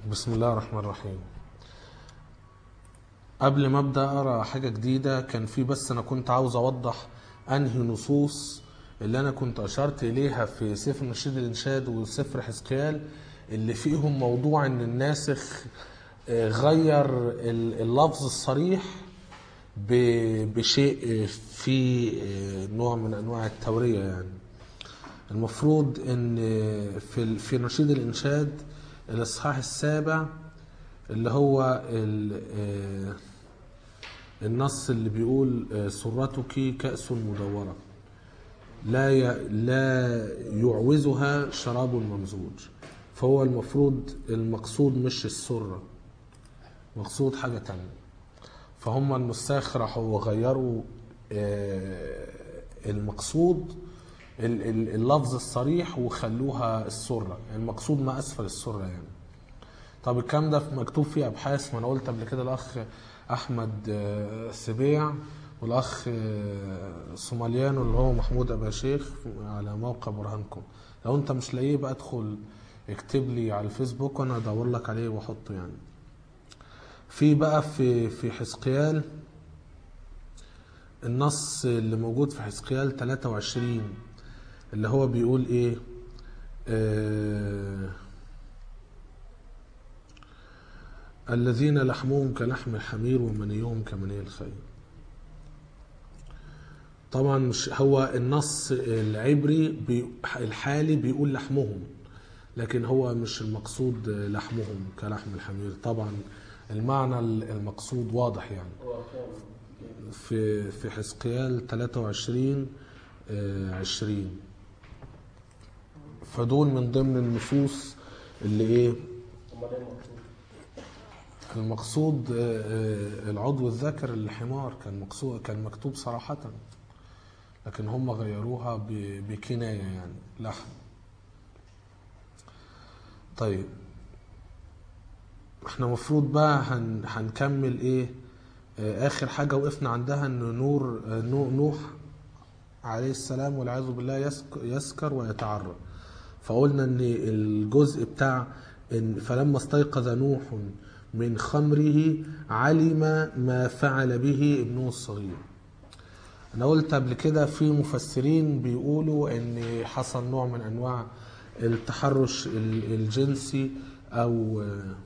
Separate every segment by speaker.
Speaker 1: بسم الله الرحمن الرحيم قبل ما ابدا اقرا حاجه جديده كان في بس انا كنت عاوز اوضح انهي نصوص اللي انا كنت اشرت اليها في سفر نشيد الانشاد وسفر حزقيال اللي فيهم موضوع ان الناسخ آه، غير ال- اللفظ الصريح ب- بشيء في آه، نوع من انواع التوريه يعني المفروض ان في ال- في نشيد الانشاد الاصحاح السابع اللي هو ال- آه، النص اللي بيقول آه، سرتك كأس مدورة لا ي- لا يعوزها شراب ممزوج فهو المفروض المقصود مش السرة مقصود حاجة تانية فهم النساخ راحوا غيروا آه، المقصود ال- ال- اللفظ الصريح وخلوها السرة المقصود ما أسفل السرة يعني طب الكلام ده في- مكتوب فيه أبحاث ما أنا قلت قبل كده الأخ أحمد آه، سبيع والأخ آه، صوماليانو اللي هو محمود أبا شيخ على موقع برهانكم لو أنت مش لاقيه بقى ادخل اكتب لي على الفيسبوك وأنا أدور لك عليه وأحطه يعني في بقى في في حزقيال النص اللي موجود في حزقيال 23 اللي هو بيقول ايه آه الذين لحمهم كلحم الحمير ومنيهم كمني الخيل طبعا مش هو النص العبري بي الحالي بيقول لحمهم لكن هو مش المقصود لحمهم كلحم الحمير طبعا المعنى المقصود واضح يعني
Speaker 2: هو كام؟
Speaker 1: في في حزقيال 23 آه، 20 فدول من ضمن النصوص اللي ايه
Speaker 2: امال ايه المقصود؟
Speaker 1: المقصود آه، آه، العضو الذكر الحمار كان مقصود كان مكتوب صراحة لكن هم غيروها ب- بكناية يعني لحم طيب احنا المفروض بقى هن هنكمل ايه آه، اخر حاجة وقفنا عندها ان نور آه، نو- نوح عليه السلام والعياذ بالله يسك- يسكر ويتعرى فقلنا ان الجزء بتاع إن فلما استيقظ نوح من خمره علم ما فعل به ابنه الصغير انا قلت قبل كده في مفسرين بيقولوا ان حصل نوع من انواع التحرش ال- الجنسي او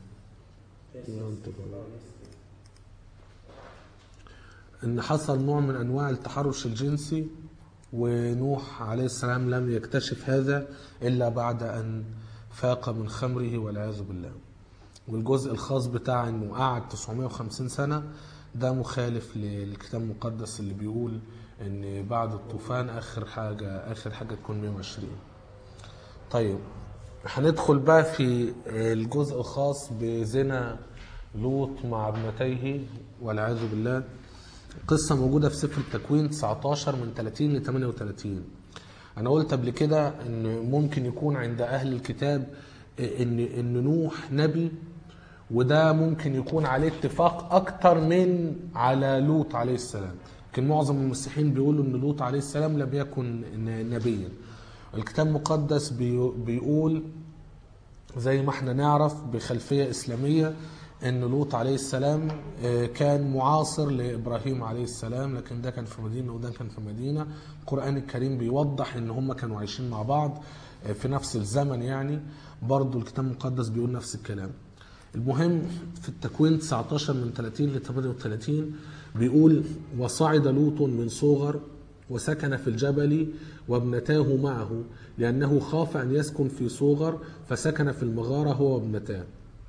Speaker 1: ان حصل نوع من انواع التحرش الجنسي ونوح عليه السلام لم يكتشف هذا الا بعد ان فاق من خمره والعياذ بالله والجزء الخاص بتاع انه قعد 950 سنه ده مخالف للكتاب المقدس اللي بيقول ان بعد الطوفان اخر حاجه اخر حاجه تكون 120 طيب هندخل بقى في الجزء الخاص بزنا لوط مع ابنتيه والعياذ بالله قصة موجودة في سفر التكوين 19 من 30 ل 38 أنا قلت قبل كده إن ممكن يكون عند أهل الكتاب إن إن نوح نبي وده ممكن يكون عليه اتفاق أكتر من على لوط عليه السلام لكن معظم المسيحيين بيقولوا إن لوط عليه السلام لم يكن نبيا الكتاب المقدس بي- بيقول زي ما احنا نعرف بخلفية إسلامية أن لوط عليه السلام آه، كان معاصر لإبراهيم عليه السلام لكن ده كان في مدينة وده كان في مدينة القرآن الكريم بيوضح أن هم كانوا عايشين مع بعض آه، في نفس الزمن يعني برضو الكتاب المقدس بيقول نفس الكلام المهم في التكوين 19 من 30 ل 38 بيقول وصعد لوط من صغر وسكن في الجبل وابنتاه معه لأنه خاف أن يسكن في صغر فسكن في المغارة هو وابنتاه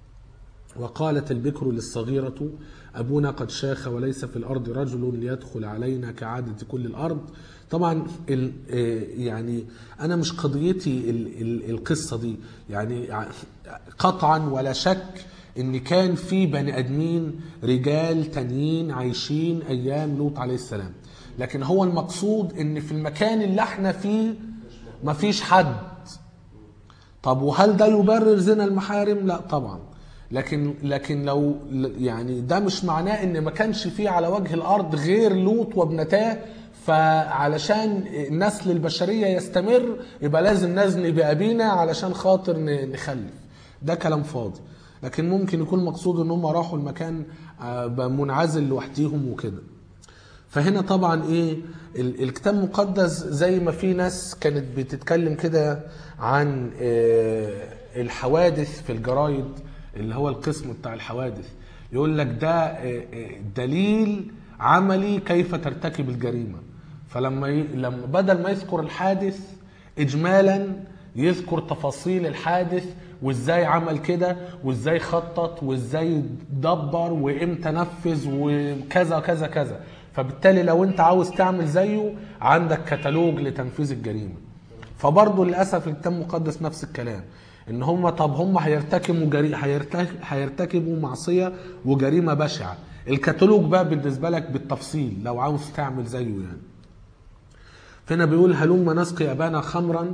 Speaker 1: وقالت البكر للصغيرة أبونا قد شاخ وليس في الأرض رجل ليدخل علينا كعادة كل الأرض طبعا ال- آه، يعني أنا مش قضيتي ال- ال- القصة دي يعني ع- قطعا ولا شك ان كان في بني ادمين رجال تانيين عايشين ايام لوط عليه السلام لكن هو المقصود ان في المكان اللي احنا فيه مفيش حد طب وهل ده يبرر زنا المحارم لا طبعا لكن لكن لو يعني ده مش معناه ان ما كانش فيه على وجه الارض غير لوط وابنتاه فعلشان نسل البشريه يستمر يبقى لازم نزني بابينا علشان خاطر ن- نخلف ده كلام فاضي لكن ممكن يكون مقصود ان هم راحوا المكان آه، بقى منعزل لوحديهم وكده فهنا طبعا ايه ال- الكتاب المقدس زي ما في ناس كانت بتتكلم كده عن آه، الحوادث في الجرايد اللي هو القسم بتاع الحوادث يقول لك ده آه، آه، دليل عملي كيف ترتكب الجريمه فلما ي... لما بدل ما يذكر الحادث اجمالا يذكر تفاصيل الحادث وازاي عمل كده وازاي خطط وازاي دبر وامتى نفذ وكذا كذا كذا فبالتالي لو انت عاوز تعمل زيه عندك كتالوج لتنفيذ الجريمه فبرضه للاسف الكتاب المقدس نفس الكلام ان هم طب هم هيرتكبوا جري... هيرتك... هيرتكبوا معصيه وجريمه بشعه الكتالوج بقى بالنسبه لك بالتفصيل لو عاوز تعمل زيه يعني فهنا بيقول هلم نسقي ابانا خمرا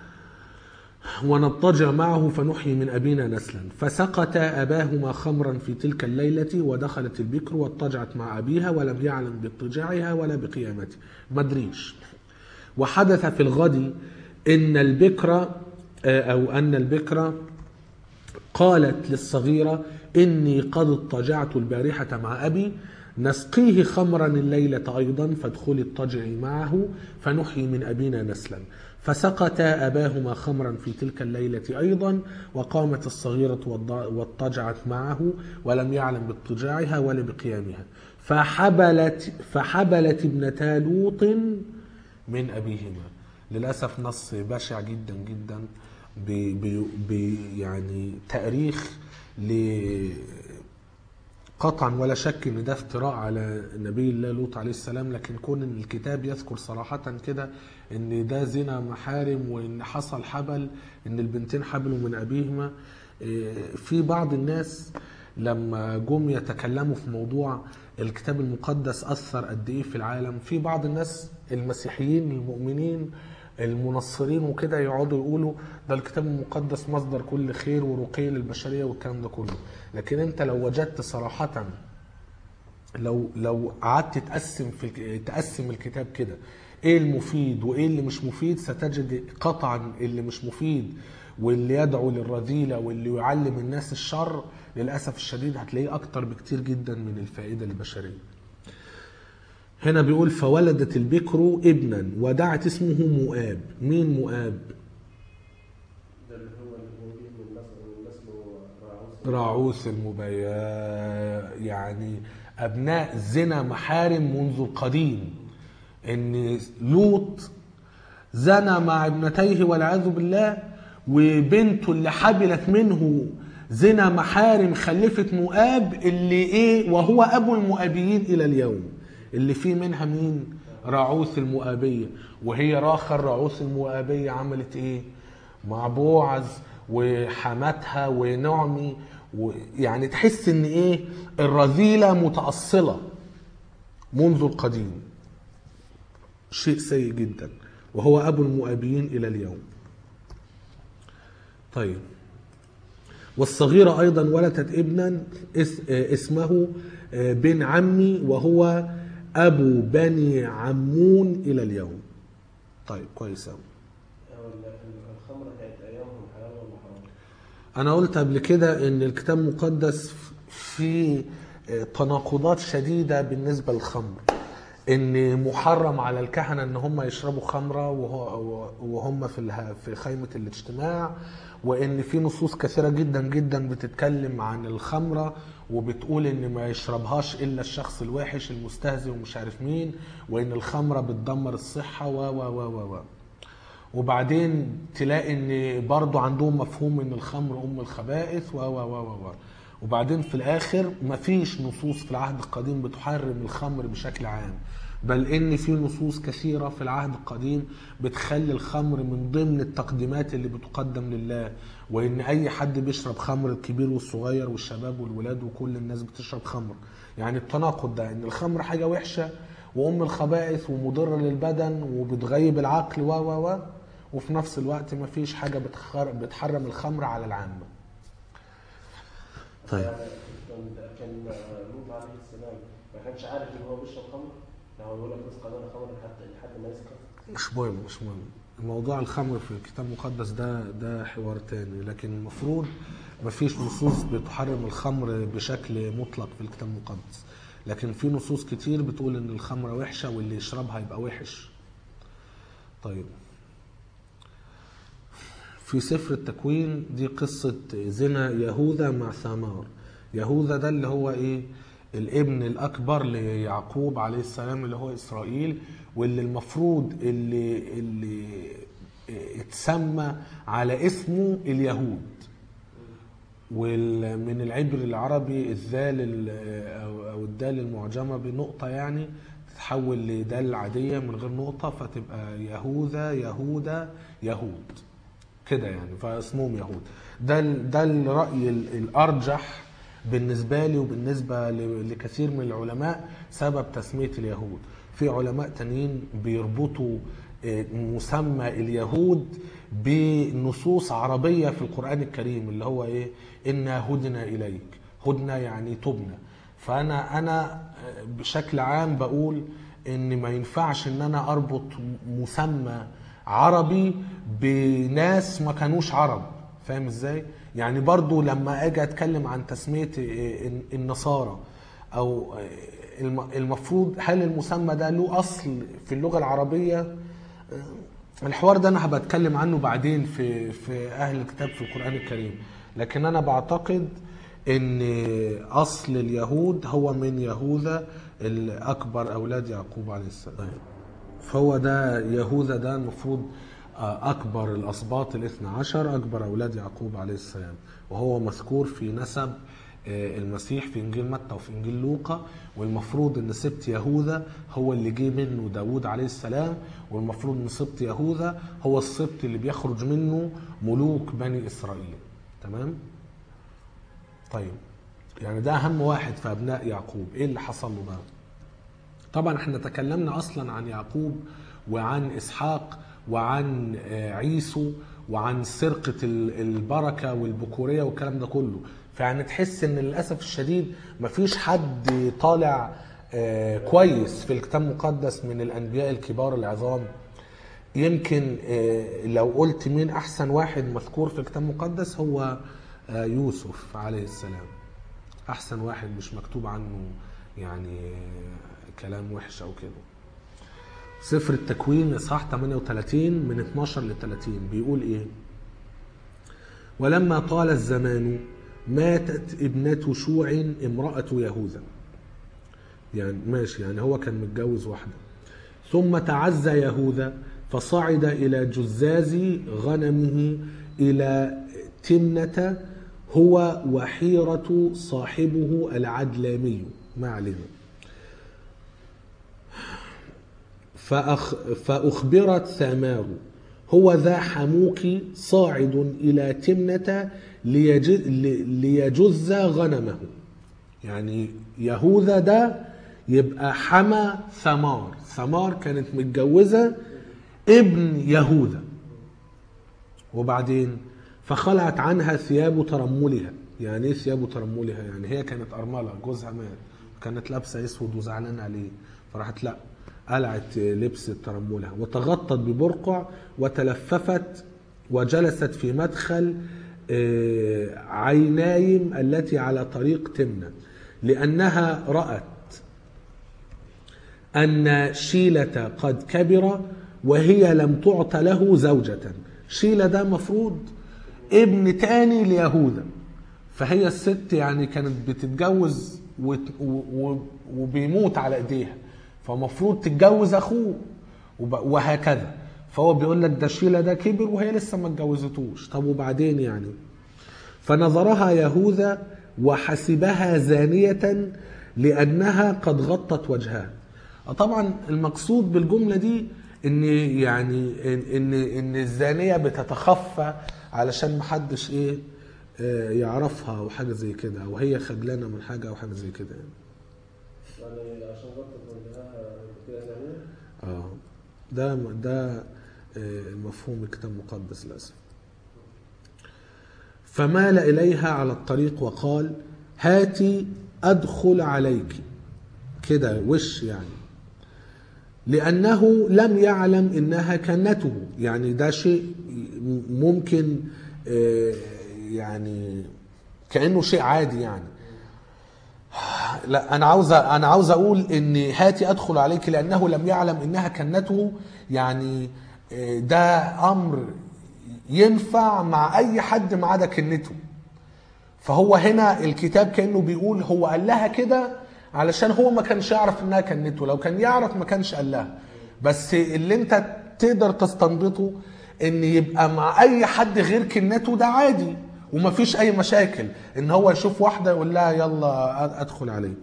Speaker 1: ونضطجع معه فنحيي من أبينا نسلا فسقط أباهما خمرا في تلك الليلة ودخلت البكر واضطجعت مع أبيها ولم يعلم باضطجاعها ولا بقيامته مدريش وحدث في الغد إن البكر أو أن البكر قالت للصغيرة إني قد اضطجعت البارحة مع أبي نسقيه خمرا الليلة أيضا فادخلي اضطجعي معه فنحيي من أبينا نسلا فسقتا أباهما خمرا في تلك الليلة أيضا وقامت الصغيرة والض- واضطجعت معه ولم يعلم باضطجاعها ولا بقيامها فحبلت فحبلت ابنتا لوط من أبيهما للأسف نص بشع جدا جدا ب ب ب يعني تأريخ ل قطعا ولا شك ان ده افتراء على نبي الله لوط عليه السلام لكن كون ان الكتاب يذكر صراحة كده ان ده زنا محارم وان حصل حبل ان البنتين حبلوا من ابيهما إيه، في بعض الناس لما جم يتكلموا في موضوع الكتاب المقدس اثر قد ايه في العالم في بعض الناس المسيحيين المؤمنين المنصرين وكده يقعدوا يقولوا ده الكتاب المقدس مصدر كل خير ورقي للبشريه والكلام ده كله لكن انت لو وجدت صراحه لو لو قعدت تقسم في الك- تقسم الكتاب كده ايه المفيد وايه اللي مش مفيد ستجد قطعا اللي مش مفيد واللي يدعو للرذيله واللي يعلم الناس الشر للاسف الشديد هتلاقيه اكتر بكتير جدا من الفائده البشريه هنا بيقول فولدت البكر ابنا ودعت اسمه مؤاب مين مؤاب
Speaker 2: ده اللي هو الموجود من نسل من نسله راعوس
Speaker 1: راعوس المبايا يعني ابناء زنا محارم منذ القديم ان لوط زنى مع ابنتيه والعياذ بالله وبنته اللي حبلت منه زنا محارم خلفت مؤاب اللي ايه وهو ابو المؤابيين الى اليوم اللي فيه منها مين راعوث المؤابيه وهي راخر راعوث المؤابيه عملت ايه مع بوعز وحماتها ونعمي يعني تحس ان ايه الرذيله متاصله منذ القديم شيء سيء جدا وهو ابو المؤابيين الى اليوم طيب والصغيرة أيضا ولدت ابنا اس- آه، اسمه آه، بن عمي وهو أبو بني عمون إلى اليوم طيب كويس أوي
Speaker 2: أو ال- ال- الخمر كانت أيامهم حلال ولا حرام؟
Speaker 1: أنا قلت قبل كده إن الكتاب المقدس فيه آه، تناقضات شديدة بالنسبة للخمر إن محرم على الكهنة إن هم يشربوا خمرة وهو- وهم في اله- في خيمة الاجتماع وإن في نصوص كثيرة جدا جدا بتتكلم عن الخمرة وبتقول إن ما يشربهاش إلا الشخص الوحش المستهزئ ومش عارف مين وإن الخمرة بتدمر الصحة و و و و و وبعدين تلاقي ان برضو عندهم مفهوم ان الخمر ام الخبائث و و و و و وبعدين في الاخر مفيش نصوص في العهد القديم بتحرم الخمر بشكل عام بل ان في نصوص كثيره في العهد القديم بتخلي الخمر من ضمن التقديمات اللي بتقدم لله وان اي حد بيشرب خمر الكبير والصغير والشباب والولاد وكل الناس بتشرب خمر يعني التناقض ده ان الخمر حاجه وحشه وام الخبائث ومضره للبدن وبتغيب العقل و و و وفي نفس الوقت ما فيش حاجه بتخر... بتحرم الخمر على العامه طيب
Speaker 2: يعني كان كان لوط عليه السلام ما كانش عارف إن هو بيشرب خمر؟ ده هو يقول لك رزق لنا خمر لحد لحد ما يسكر
Speaker 1: مش مهم مش مهم موضوع الخمر في الكتاب المقدس ده ده حوار تاني لكن المفروض مفيش نصوص بتحرم الخمر بشكل مطلق في الكتاب المقدس لكن في نصوص كتير بتقول ان الخمره وحشه واللي يشربها يبقى وحش طيب في سفر التكوين دي قصة زنا يهوذا مع ثامار يهوذا ده اللي هو ايه الابن الاكبر ليعقوب عليه السلام اللي هو اسرائيل واللي المفروض اللي اللي اتسمى على اسمه اليهود ومن العبر العربي الذال ال- او أو الدال المعجمه بنقطه يعني تتحول لدال عاديه من غير نقطه فتبقى يهوذا يهودا يهود كده يعني فاسمهم يهود ده ال- ده الراي ال- الارجح بالنسبه لي وبالنسبه ل- لكثير من العلماء سبب تسميه اليهود في علماء تانيين بيربطوا آه، مسمى اليهود بنصوص عربيه في القران الكريم اللي هو ايه انا هدنا اليك هدنا يعني تبنا فانا انا بشكل عام بقول ان ما ينفعش ان انا اربط مسمى عربي بناس ما كانوش عرب فاهم ازاي يعني برضو لما اجي اتكلم عن تسميه النصارى او الم- المفروض هل المسمى ده له اصل في اللغه العربيه الحوار ده انا هبقى اتكلم عنه بعدين في في اهل الكتاب في القران الكريم لكن انا بعتقد ان اصل اليهود هو من يهوذا الاكبر اولاد يعقوب عليه السلام فهو ده يهوذا ده المفروض آه، اكبر الاسباط الاثنى عشر اكبر اولاد يعقوب عليه السلام وهو مذكور في نسب آه، المسيح في انجيل متى وفي انجيل لوقا والمفروض ان سبط يهوذا هو اللي جه منه داوود عليه السلام والمفروض ان سبط يهوذا هو السبط اللي بيخرج منه ملوك بني اسرائيل تمام طيب يعني ده اهم واحد في ابناء يعقوب ايه اللي حصل له بقى طبعا احنا تكلمنا اصلا عن يعقوب وعن اسحاق وعن آه، عيسو وعن سرقة ال- البركة والبكورية والكلام ده كله فيعني تحس ان للأسف الشديد مفيش حد طالع آه، كويس في الكتاب المقدس من الأنبياء الكبار العظام يمكن آه، لو قلت مين أحسن واحد مذكور في الكتاب المقدس هو آه، يوسف عليه السلام احسن واحد مش مكتوب عنه يعني كلام وحش او كده سفر التكوين اصحاح 38 من 12 ل 30 بيقول ايه ولما طال الزمان ماتت ابنة شوع امرأة يهوذا يعني ماشي يعني هو كان متجوز واحدة ثم تعزى يهوذا فصعد إلى جزاز غنمه إلى تمنة هو وحيرة صاحبه العدلامي ما علينا فأخ فأخبرت ثامار هو ذا حموك صاعد إلى تمنة ليج- لي- ليجز غنمه يعني يهوذا ده يبقى حمى ثمار ثمار كانت متجوزة ابن يهوذا وبعدين فخلعت عنها ثياب ترملها يعني ايه ثياب ترملها يعني هي كانت ارمله جوزها مات كانت لابسه اسود وزعلانه عليه فراحت لا قلعت لبس ترملها وتغطت ببرقع وتلففت وجلست في مدخل آه، عينايم التي على طريق تمنة لأنها رأت أن شيلة قد كبر وهي لم تعط له زوجة شيلة ده مفروض ابن تاني ليهوذا فهي الست يعني كانت بتتجوز وت- و- و- وبيموت على ايديها فمفروض تتجوز اخوه وب- وهكذا فهو بيقول لك ده شيلة ده كبر وهي لسه ما اتجوزتوش طب وبعدين يعني فنظرها يهوذا وحسبها زانية لأنها قد غطت وجهها طبعا المقصود بالجملة دي ان يعني ان ان, إن الزانية بتتخفى علشان محدش ايه آه، يعرفها او حاجة زي كده او هي خجلانة من حاجة او حاجة زي كده يعني
Speaker 2: يعني عشان غطت وجهها كده زمان
Speaker 1: اه ده ده آه، مفهوم الكتاب المقدس للاسف فمال اليها على الطريق وقال هاتي ادخل عليك كده وش يعني لانه لم يعلم انها كنته يعني ده شيء ممكن آه، يعني كانه شيء عادي يعني لا انا عاوز انا عاوز اقول ان هاتي ادخل عليك لانه لم يعلم انها كنته يعني آه، ده امر ينفع مع اي حد ما عدا كنته فهو هنا الكتاب كانه بيقول هو قال لها كده علشان هو ما كانش يعرف انها كنته لو كان يعرف ما كانش قال لها بس اللي انت تقدر تستنبطه ان يبقى مع اي حد غير كنته ده عادي ومفيش اي مشاكل ان هو يشوف واحده يقول لها يلا ادخل عليك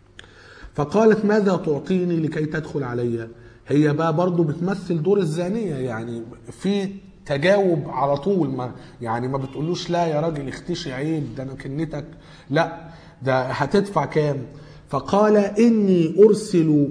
Speaker 1: فقالت ماذا تعطيني لكي تدخل علي هي بقى برضو بتمثل دور الزانية يعني في تجاوب على طول ما يعني ما بتقولوش لا يا راجل اختشي عيب ده انا كنتك لا ده هتدفع كام فقال اني ارسل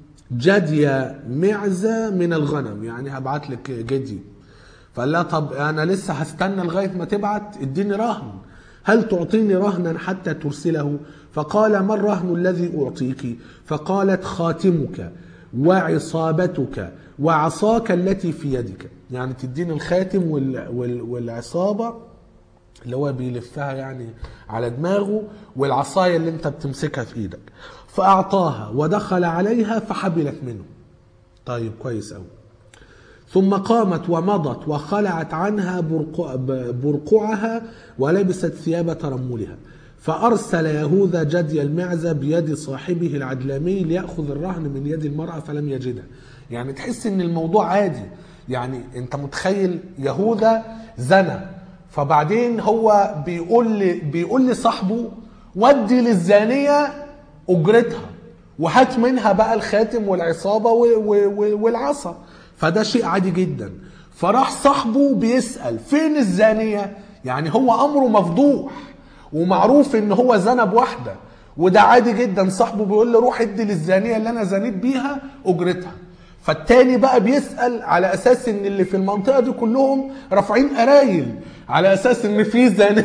Speaker 1: جدي معزة من الغنم يعني هبعت لك جدي فقال لها طب انا لسه هستنى لغايه ما تبعت اديني رهن هل تعطيني رهنا حتى ترسله فقال ما الرهن الذي اعطيك فقالت خاتمك وعصابتك وعصاك التي في يدك يعني تديني الخاتم وال وال والعصابه اللي هو بيلفها يعني على دماغه والعصايه اللي انت بتمسكها في ايدك فاعطاها ودخل عليها فحبلت منه طيب كويس قوي ثم قامت ومضت وخلعت عنها برقع برقعها ولبست ثياب ترملها فأرسل يهوذا جدي المعزة بيد صاحبه العدلمي ليأخذ الرهن من يد المرأة فلم يجدها يعني تحس ان الموضوع عادي يعني انت متخيل يهوذا زنى فبعدين هو بيقول لي بيقول لصاحبه ودي للزانية أجرتها وهات منها بقى الخاتم والعصابة و- و- و- والعصا فده شيء عادي جدا فراح صاحبه بيسأل فين الزانية يعني هو أمره مفضوح ومعروف ان هو زنى بواحدة وده عادي جدا صاحبه بيقول له روح ادي للزانية اللي انا زنيت بيها اجرتها فالتاني بقى بيسأل على اساس ان اللي في المنطقة دي كلهم رافعين قرايل على اساس ان في زانية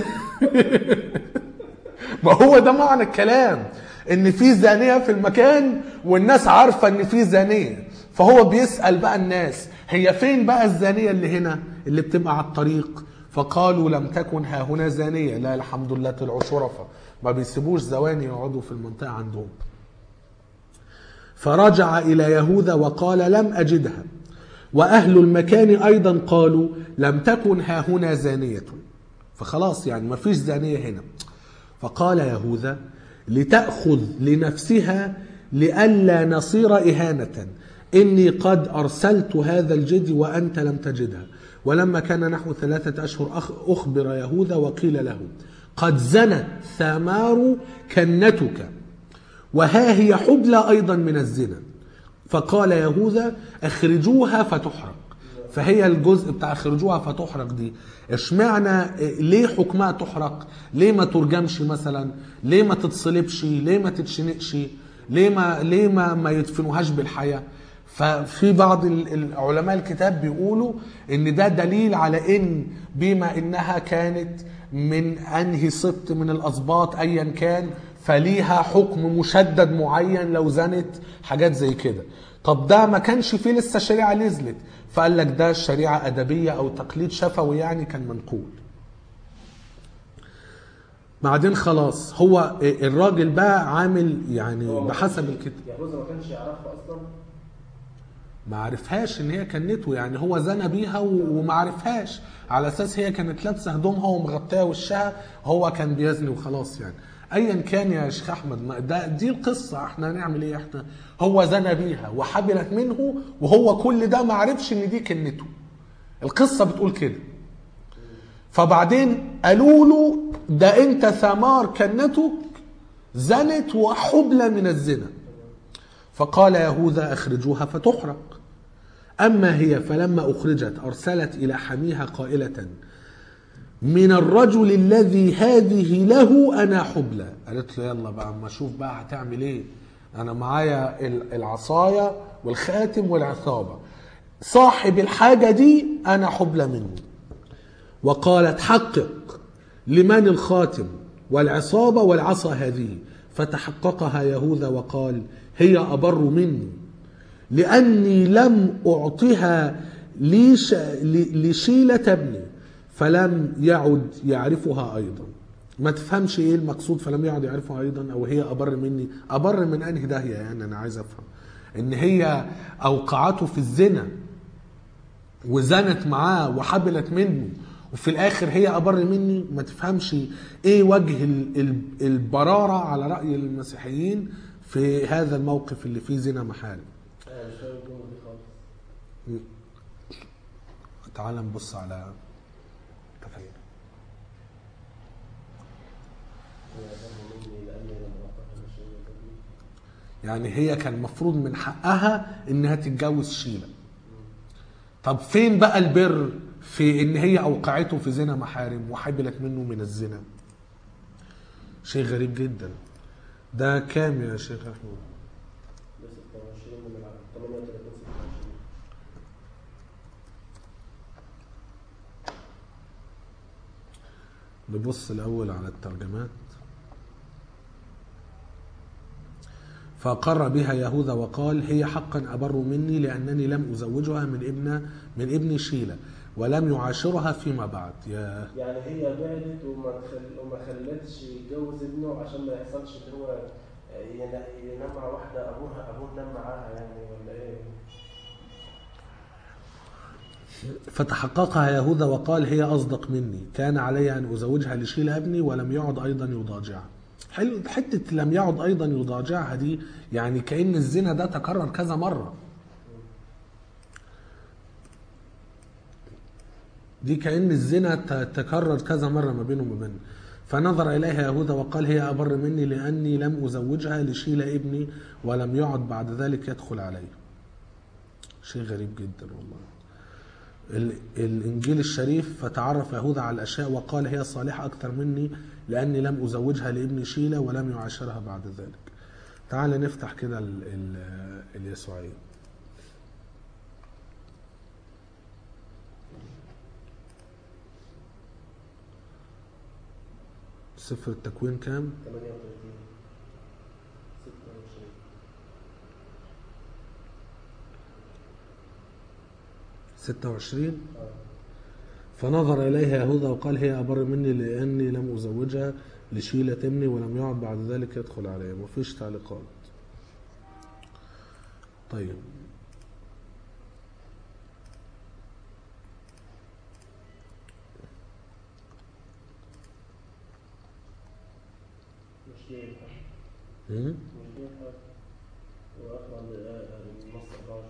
Speaker 1: ما هو ده معنى الكلام ان في زانيه في المكان والناس عارفه ان في زانيه فهو بيسال بقى الناس هي فين بقى الزانيه اللي هنا اللي بتبقى على الطريق فقالوا لم تكن ها هنا زانيه لا الحمد لله طلعوا شرفاء ما بيسيبوش زواني يقعدوا في المنطقه عندهم فرجع الى يهوذا وقال لم اجدها واهل المكان ايضا قالوا لم تكن ها هنا زانيه فخلاص يعني ما فيش زانيه هنا فقال يهوذا لتأخذ لنفسها لئلا نصير إهانة إني قد أرسلت هذا الجدي وأنت لم تجدها ولما كان نحو ثلاثة أشهر أخ- أخبر يهوذا وقيل له قد زنت ثمار كنتك وها هي حبلى أيضا من الزنا فقال يهوذا اخرجوها فتحرق فهي الجزء بتاع اخرجوها فتحرق دي اشمعنى إيه، ليه حكمها تحرق ليه ما ترجمش مثلا ليه ما تتصلبش ليه ما تتشنقش ليه ما ليه ما ما يدفنوهاش بالحياه ففي بعض ال- العلماء الكتاب بيقولوا ان ده دليل على ان بما انها كانت من انهي سبط من الاسباط ايا كان فليها حكم مشدد معين لو زنت حاجات زي كده طب ده ما كانش فيه لسه شريعه نزلت فقال لك ده شريعه ادبيه او تقليد شفوي يعني كان منقول بعدين خلاص هو الراجل بقى عامل يعني
Speaker 2: هو ما
Speaker 1: بحسب
Speaker 2: كانش-
Speaker 1: الكتاب
Speaker 2: يهوذا ما كانش يعرفها اصلا
Speaker 1: ما عرفهاش ان هي كنته يعني هو زنى بيها و- وما عرفهاش على اساس هي كانت لابسه هدومها ومغطيه وشها هو كان بيزني وخلاص يعني ايا كان يا شيخ احمد ما ده دي القصه احنا هنعمل ايه احنا هو زنى بيها وحبلت منه وهو كل ده ما عرفش ان دي كنته القصه بتقول كده فبعدين قالوا له ده انت ثمار كنتك زنت وحبلى من الزنا فقال يهوذا اخرجوها فتحرق اما هي فلما اخرجت ارسلت الى حميها قائله من الرجل الذي هذه له انا حبلى قالت له يلا بقى اما اشوف بقى هتعمل ايه انا معايا ال- العصايه والخاتم والعصابه صاحب الحاجه دي انا حبلى منه وقالت حقق لمن الخاتم والعصابة والعصا هذه فتحققها يهوذا وقال هي أبر مني لأني لم أعطها ليش لشيلة ابني فلم يعد يعرفها أيضا ما تفهمش ايه المقصود فلم يعد يعرفه ايضا او هي ابر مني ابر من انهي داهيه يعني انا عايز افهم ان هي اوقعته في الزنا وزنت معاه وحبلت منه وفي الاخر هي ابر مني ما تفهمش ايه وجه ال- ال- البراره على راي المسيحيين في هذا الموقف اللي فيه زنا محارم
Speaker 2: انا مش فاهم الجمله دي خالص
Speaker 1: تعال نبص على تفاعل
Speaker 2: هي أبر مني لاني لم اعطها مشروعيه تبني
Speaker 1: يعني هي كان مفروض من حقها انها تتجوز شيلة طب فين بقى البر في ان هي اوقعته في زنا محارم وحبلت منه من الزنا شيء غريب جدا ده كام يا شيخ احمد
Speaker 2: ده 26 من العدد 38 26
Speaker 1: نبص الأول على الترجمات فأقر بها يهوذا وقال هي حقا أبر مني لأنني لم أزوجها من ابن من ابن شيلة ولم يعاشرها فيما بعد يا
Speaker 2: يعني هي بعدت وما تخل... وما خلتش يتجوز ابنه عشان ما يحصلش ان هو ين- ينام مع واحده ابوها ابوه نام معاها يعني ولا ايه؟
Speaker 1: فتحققها يهوذا وقال هي أصدق مني كان علي أن أزوجها لشيلة ابني ولم يعد أيضا يضاجعها حلو حتة لم يعد أيضا يضاجعها دي يعني كأن الزنا ده تكرر كذا مرة دي كأن الزنا ت- تكرر كذا مرة ما بينه وما بينه فنظر إليها يهوذا وقال هي أبر مني لأني لم أزوجها لشيلة ابني ولم يعد بعد ذلك يدخل علي شيء غريب جدا والله ال- الانجيل الشريف فتعرف يهوذا على الاشياء وقال هي صالحه اكثر مني لاني لم ازوجها لابن شيله ولم يعاشرها بعد ذلك. تعال نفتح كده ال- ال- اليسوعيه. سفر التكوين كام؟
Speaker 2: 38 26
Speaker 1: 26
Speaker 2: اه
Speaker 1: فنظر إليها يهوذا وقال هي أبر مني لأني لم أزوجها لشيلة ابني ولم يعد بعد ذلك يدخل عليها مفيش تعليقات طيب
Speaker 2: مش ينفع
Speaker 1: مم؟
Speaker 2: مش ينفع واقرا النص 24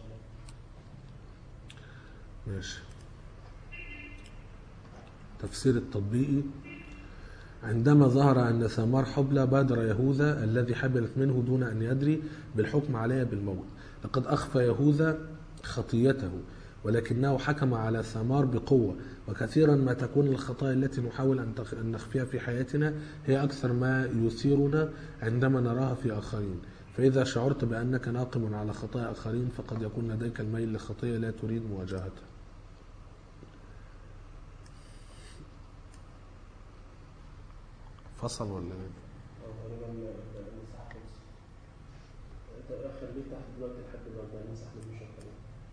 Speaker 1: ماشي تفسير التطبيقي عندما ظهر أن ثمار حبلى بادر يهوذا الذي حبلت منه دون أن يدري بالحكم عليها بالموت لقد أخفى يهوذا خطيته ولكنه حكم على ثمار بقوة وكثيرا ما تكون الخطايا التي نحاول أن تخ- أن نخفيها في حياتنا هي أكثر ما يثيرنا عندما نراها في آخرين فإذا شعرت بأنك ناقم على خطايا آخرين فقد يكون لديك الميل لخطية لا تريد مواجهتها فصل ولا ايه؟
Speaker 2: او غالبا المساحه خلص انت خليك تحت دلوقتي لحد ما المساحه مش شغاله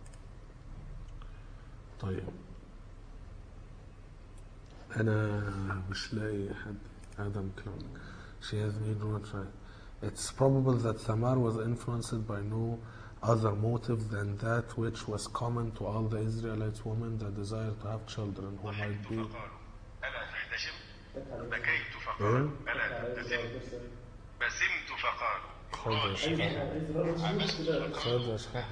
Speaker 1: طيب انا مش لاقي حد ادم كلام she has made one try it's probable that Thamar was influenced by no other motive than that which was common to all the Israelite women that desire to have children who might
Speaker 3: ضحكت
Speaker 1: be
Speaker 3: فقالوا ألا تحتشم
Speaker 2: تك على
Speaker 3: بكيت
Speaker 1: ايه؟
Speaker 3: فقالوا ألا
Speaker 2: على
Speaker 3: تبتسم
Speaker 2: الزرار
Speaker 3: بسمت فقالوا
Speaker 1: خد يا شيخ
Speaker 2: اي زرار مش كده
Speaker 1: خد يا شيخ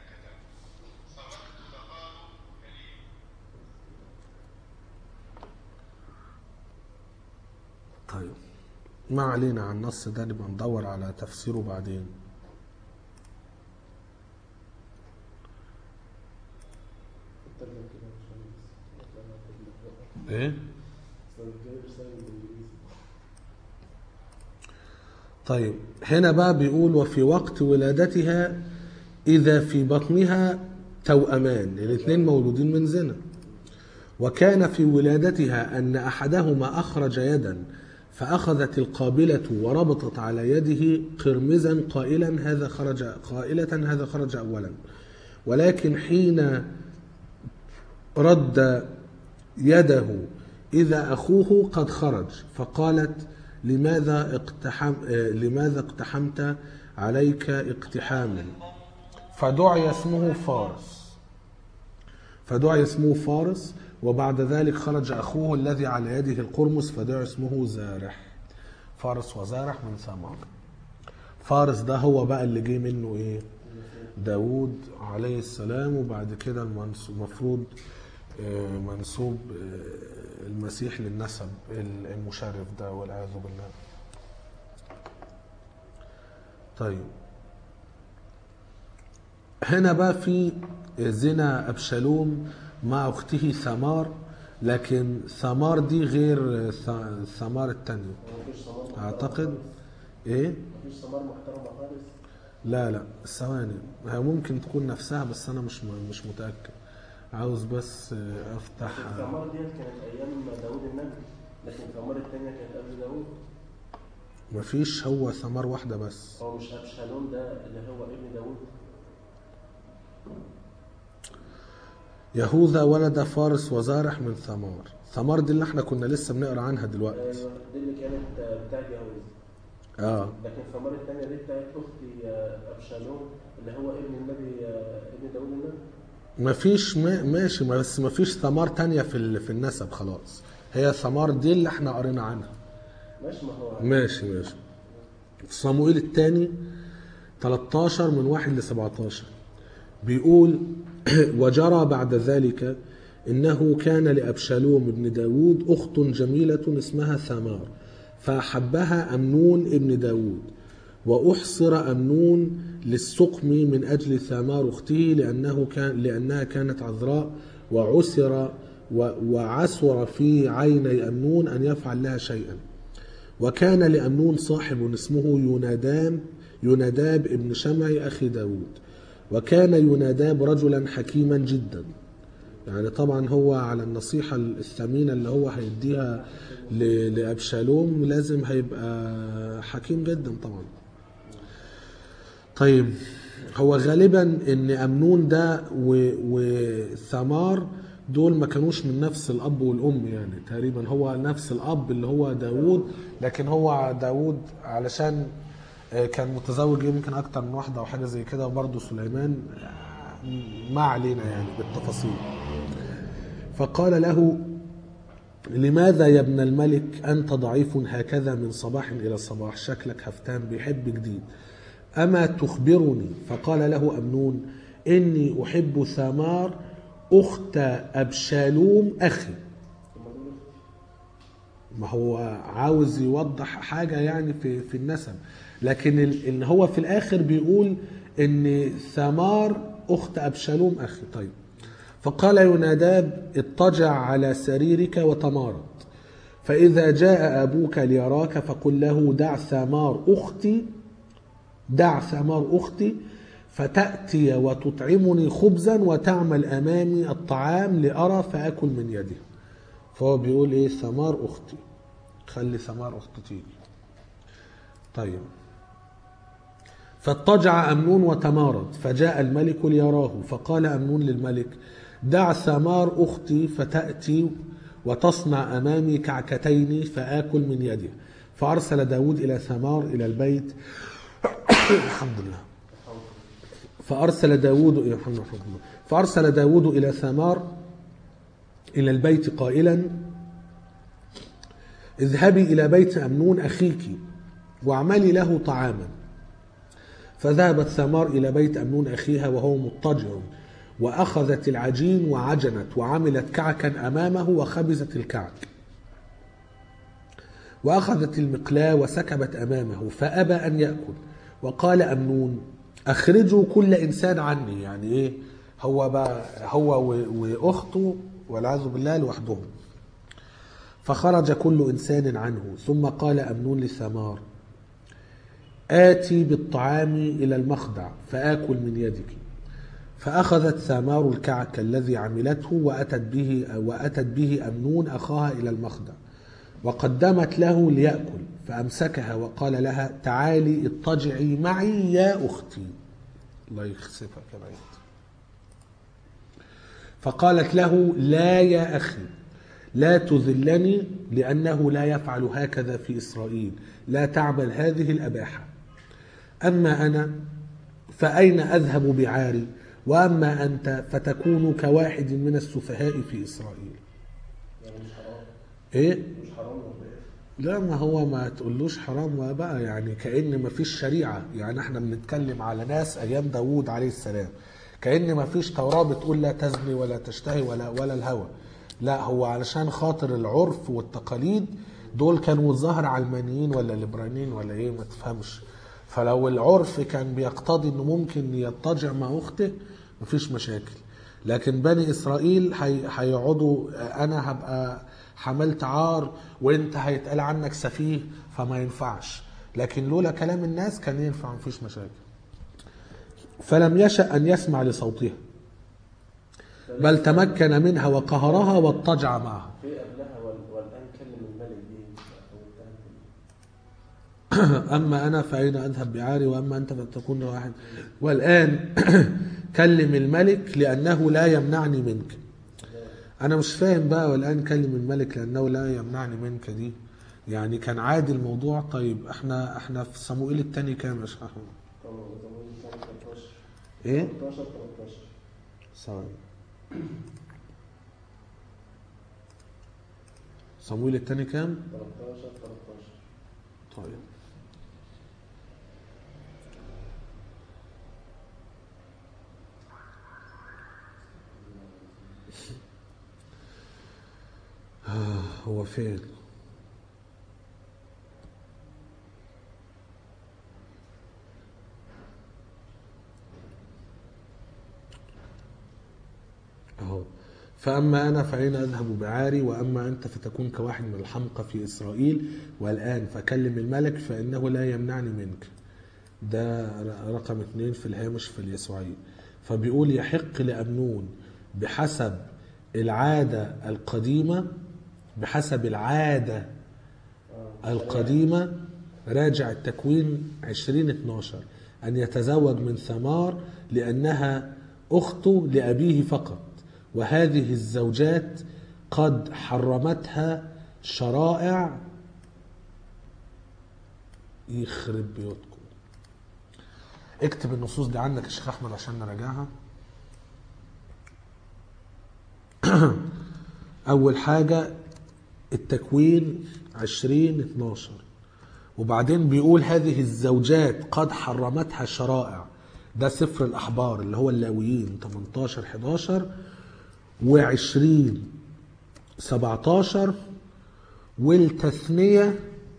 Speaker 1: طيب ما علينا عن النص ده نبقى ندور على تفسيره بعدين
Speaker 2: الترجمه كده مش عارف.
Speaker 1: ايه
Speaker 2: أصل الجاي رسالة بالإنجليزي.
Speaker 1: طيب هنا بقى بيقول وفي وقت ولادتها إذا في بطنها توأمان الاثنين مولودين من زنا وكان في ولادتها أن أحدهما أخرج يدا فأخذت القابلة وربطت على يده قرمزا قائلا هذا خرج قائلة هذا خرج أولا ولكن حين رد يده إذا أخوه قد خرج فقالت لماذا اقتحم آه، لماذا اقتحمت عليك اقتحاما فدعي اسمه فارس فدعي اسمه فارس وبعد ذلك خرج أخوه الذي على يده القرمس فدعي اسمه زارح فارس وزارح من ثمار فارس ده هو بقى اللي جه منه ايه داود عليه السلام وبعد كده المنس- المفروض آه، منسوب آه، المسيح للنسب المشرف ده والعياذ بالله طيب هنا بقى في زنا أبشالوم مع أخته ثمار لكن ثمار دي غير ث- ثمار التانية
Speaker 2: مفيش ثمار محترمة
Speaker 1: أعتقد
Speaker 2: خالص.
Speaker 1: إيه؟
Speaker 2: مفيش ثمار محترمة خالص
Speaker 1: لا لا ثواني هي ممكن تكون نفسها بس أنا مش مش متأكد عاوز بس آه، أفتح
Speaker 2: الثمار ديت كانت أيام داوود النبي لكن الثمار التانية كانت قبل داوود
Speaker 1: مفيش هو ثمار واحدة بس
Speaker 2: هو مش أبشالوم ده اللي هو ابن داوود
Speaker 1: يهوذا ولد فارس وزارح من ثمار ثمار دي اللي احنا كنا لسه بنقرا عنها دلوقتي
Speaker 2: ايوه دي اللي كانت آه، بتاعت يهوذا
Speaker 1: اه
Speaker 2: لكن الثمار التانية دي بتاعت أختي آه، أبشالوم اللي هو ابن النبي آه، ابن داوود النبي
Speaker 1: مفيش ما ماشي بس مفيش ثمار تانية في ال- في النسب خلاص هي ثمار دي اللي احنا قرينا عنها
Speaker 2: ماشي ما هو
Speaker 1: ماشي ماشي صموئيل الثاني 13 من 1 ل 17 بيقول وجرى بعد ذلك إنه كان لأبشالوم ابن داود أخت جميلة اسمها ثمار فأحبها أمنون ابن داود وأحصر أمنون للسقم من أجل ثمار أخته لأنه كان لأنها كانت عذراء وعسر و- وعسر في عيني أمنون أن يفعل لها شيئا وكان لأمنون صاحب اسمه يوناداب يوناداب ابن شمعي أخي داود وكان يوناداب رجلا حكيما جدا يعني طبعا هو على النصيحة الثمينة اللي هو هيديها ل- لأبشالوم لازم هيبقى حكيم جدا طبعا طيب هو غالبا ان امنون ده و- وثمار دول ما كانوش من نفس الاب والام يعني تقريبا هو نفس الاب اللي هو داوود لكن هو داوود علشان آه، كان متزوج يمكن اكتر من واحده او حاجه زي كده وبرضه سليمان آه، ما علينا يعني بالتفاصيل فقال له لماذا يا ابن الملك أنت ضعيف هكذا من صباح إلى صباح شكلك هفتان بيحب جديد أما تخبرني فقال له أمنون إني أحب ثمار أخت أبشالوم أخي ما هو عاوز يوضح حاجة يعني في في النسب لكن ال- ان هو في الاخر بيقول ان ثمار اخت ابشالوم اخي طيب فقال يوناداب اضطجع على سريرك وتمارض فاذا جاء ابوك ليراك فقل له دع ثمار اختي دع ثمار اختي فتاتي وتطعمني خبزا وتعمل امامي الطعام لارى فاكل من يده فهو بيقول ايه ثمار اختي خلي ثمار اختي تيجي طيب فاضطجع امنون وتمارض فجاء الملك ليراه فقال امنون للملك دع ثمار اختي فتاتي وتصنع امامي كعكتين فاكل من يده فارسل داود الى ثمار الى البيت الحمد لله فارسل داود الى الحمد لله فارسل داود الى ثمار إلى البيت قائلا اذهبي إلى بيت أمنون أخيك واعملي له طعاما فذهبت ثمار إلى بيت أمنون أخيها وهو مضطجع وأخذت العجين وعجنت وعملت كعكا أمامه وخبزت الكعك وأخذت المقلاة وسكبت أمامه فأبى أن يأكل وقال أمنون أخرجوا كل إنسان عني يعني إيه هو بقى هو و- وأخته والعياذ بالله لوحدهم فخرج كل إنسان عنه ثم قال أمنون لثمار آتي بالطعام إلى المخدع فآكل من يدك فأخذت ثمار الكعك الذي عملته وأتت به وأتت به أمنون أخاها إلى المخدع وقدمت له ليأكل فأمسكها وقال لها تعالي اضطجعي معي يا أختي الله يخسفك يا بعيد فقالت له لا يا أخي لا تذلني لأنه لا يفعل هكذا في إسرائيل لا تعمل هذه الأباحة أما أنا فأين أذهب بعاري وأما أنت فتكون كواحد من السفهاء في إسرائيل
Speaker 2: يعني مش حرام
Speaker 1: إيه؟
Speaker 2: مش حرام ولا ايه؟
Speaker 1: لا ما هو ما تقولوش حرام بقى يعني كأن ما فيش شريعة يعني احنا بنتكلم على ناس أيام داوود عليه السلام كأن ما فيش توراة بتقول لا تزني ولا تشتهي ولا ولا الهوى لا هو علشان خاطر العرف والتقاليد دول كانوا الظاهر علمانيين ولا ليبرانيين ولا ايه ما تفهمش فلو العرف كان بيقتضي انه ممكن يضطجع مع اخته مفيش مشاكل لكن بني اسرائيل هي- هيقعدوا انا هبقى حملت عار وانت هيتقال عنك سفيه فما ينفعش لكن لولا كلام الناس كان ينفع مفيش مشاكل فلم يشأ ان يسمع لصوتها بل تمكن منها وقهرها واضطجع معها
Speaker 2: في قبلها وال- والان كلم الملك دي فوتها
Speaker 1: أما أنا فأين أذهب بعاري وأما أنت فتكون واحد والآن كلم الملك لأنه لا يمنعني منك أنا مش فاهم بقى والآن كلم الملك لأنه لا يمنعني منك دي يعني كان عادي الموضوع طيب احنا احنا في صموئيل الثاني كام يا شيخ أحمد؟
Speaker 2: طبعا زمان سنه 13
Speaker 1: ايه؟
Speaker 2: 13 13
Speaker 1: ثواني صموئيل الثاني كام؟
Speaker 2: 13 13
Speaker 1: طيب آه، هو فين أهو فأما أنا فأين أذهب بعاري وأما أنت فتكون كواحد من الحمقى في إسرائيل والآن فكلم الملك فإنه لا يمنعني منك ده رقم اثنين في الهامش في اليسوعي فبيقول يحق لأمنون بحسب العادة القديمة بحسب العادة القديمة راجع التكوين 2012 أن يتزوج من ثمار لأنها أخته لأبيه فقط وهذه الزوجات قد حرمتها شرائع يخرب بيوتكم اكتب النصوص دي عندك يا شيخ احمد عشان نراجعها اول حاجه التكوين 20 12 وبعدين بيقول هذه الزوجات قد حرمتها شرائع ده سفر الاحبار اللي هو اللاويين 18 11 و20 17 والتثنيه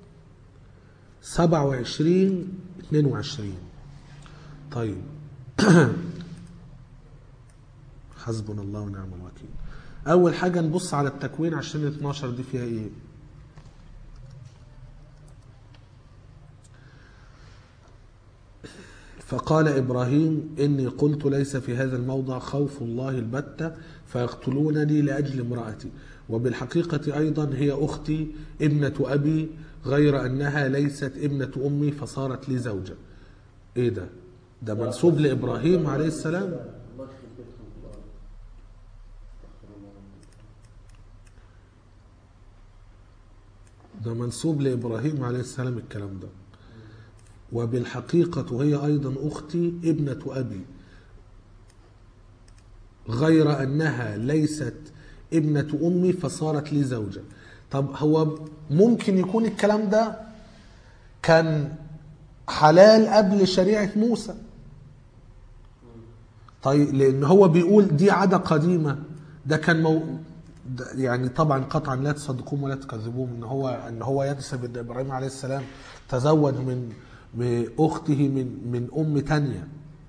Speaker 1: 27 22 طيب حسبنا الله ونعم الوكيل اول حاجه نبص على التكوين عشان 12 دي فيها ايه فقال ابراهيم اني قلت ليس في هذا الموضع خوف الله البتة فيقتلونني لاجل امراتي وبالحقيقه ايضا هي اختي ابنه ابي غير انها ليست ابنه امي فصارت لي زوجه ايه ده ده منسوب لابراهيم عليه السلام
Speaker 2: الله يخرب بيتكم في الارض استغفر الله
Speaker 1: ده منسوب لابراهيم عليه السلام الكلام ده وبالحقيقة هي أيضا أختي ابنة أبي غير أنها ليست ابنة أمي فصارت لي زوجة طب هو ممكن يكون الكلام ده كان حلال قبل شريعة موسى طيب لأن هو بيقول دي عادة قديمة ده كان مو ده يعني طبعا قطعا لا تصدقوهم ولا تكذبوهم ان هو ان هو ينسب ان ابراهيم عليه السلام تزوج من من اخته من من ام تانية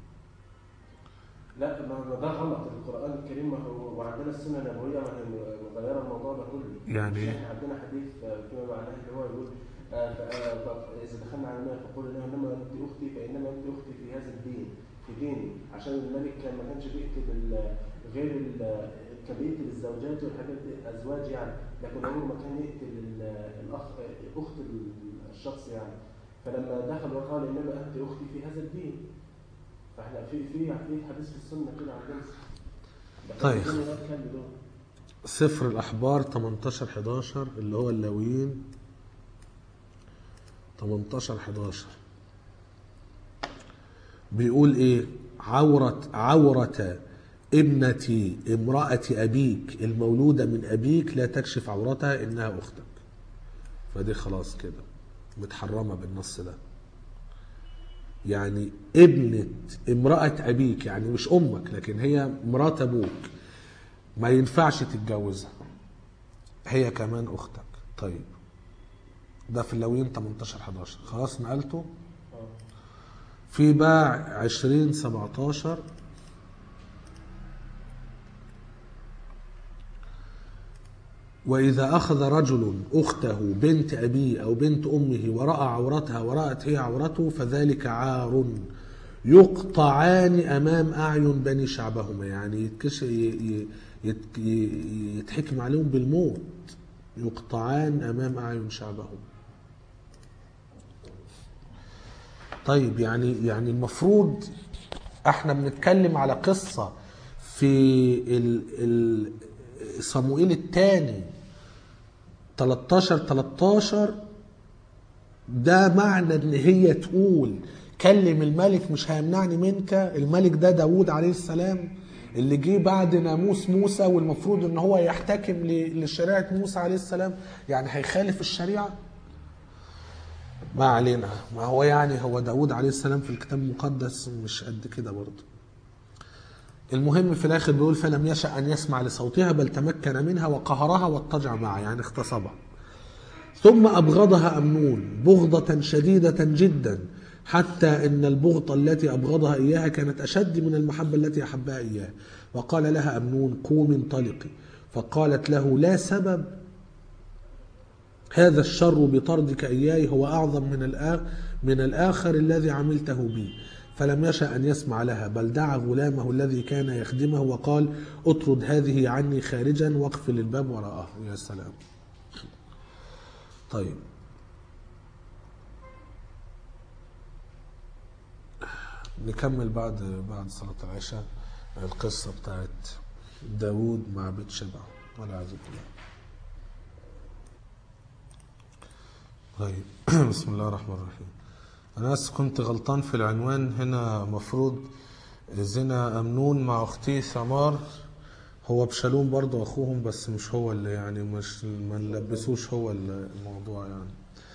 Speaker 2: لا ما ما ده غلط القران الكريم ما هو وعندنا السنه النبويه ما هي مغيره الموضوع ده كله
Speaker 1: يعني
Speaker 2: مش احنا عندنا حديث آه، فيما معناه اللي هو يقول آه، ف- آه، ف- اذا دخلنا على الملك فقول له انما انت اختي فانما انت اختي في هذا الدين في ديني عشان الملك كان ما كانش بيقتل ال- غير ال- كان بيقتل الزوجات والحاجات دي ازواج يعني لكن عمره ما كان يقتل ال- الاخ اخت الشخص يعني فلما دخل وقال انما انت اختي في هذا الدين فاحنا في في في حديث في السنه كده عندنا ده
Speaker 1: طيب.
Speaker 2: الدين ده كان بدون.
Speaker 1: سفر الأحبار 18 11 اللي هو اللاويين 18 11 بيقول ايه عورة عورة ابنة امرأة أبيك المولودة من أبيك لا تكشف عورتها إنها أختك فدي خلاص كده متحرمة بالنص ده يعني ابنة امرأة أبيك يعني مش أمك لكن هي مرات أبوك ما ينفعش تتجوزها هي كمان أختك طيب ده في اللاويين 18 11 خلاص نقلته في بقى 20 17 وإذا أخذ رجل أخته بنت أبيه أو بنت أمه ورأى عورتها ورأت هي عورته فذلك عار يقطعان أمام أعين بني شعبهما يعني يتكش ي- ي- يت- ي- يتحكم عليهم بالموت يقطعان أمام أعين شعبهم طيب يعني يعني المفروض احنا بنتكلم على قصة في ال ال صموئيل الثاني 13 13 ده معنى ان هي تقول كلم الملك مش هيمنعني منك الملك ده داوود عليه السلام اللي جه بعد ناموس موسى والمفروض ان هو يحتكم ل- لشريعه موسى عليه السلام يعني هيخالف الشريعه ما علينا ما هو يعني هو داود عليه السلام في الكتاب المقدس مش قد كده برضه المهم في الاخر بيقول فلم يشأ ان يسمع لصوتها بل تمكن منها وقهرها واضطجع معها يعني اغتصبها ثم ابغضها امنون بغضة شديدة جدا حتى ان البغضة التي ابغضها اياها كانت اشد من المحبة التي احبها اياه وقال لها امنون قومي انطلقي فقالت له لا سبب هذا الشر بطردك إياي هو أعظم من الآخر, من الآخر الذي عملته بي فلم يشأ أن يسمع لها بل دعا غلامه الذي كان يخدمه وقال اطرد هذه عني خارجا واقفل الباب وراءه يا سلام طيب نكمل بعد بعد صلاة العشاء القصة بتاعت داوود مع بيت شبع والعياذ بالله طيب بسم الله الرحمن الرحيم انا بس كنت غلطان في العنوان هنا مفروض زنا امنون مع اختي ثمار هو بشالوم برضه اخوهم بس مش هو اللي يعني مش ما نلبسوش هو الموضوع يعني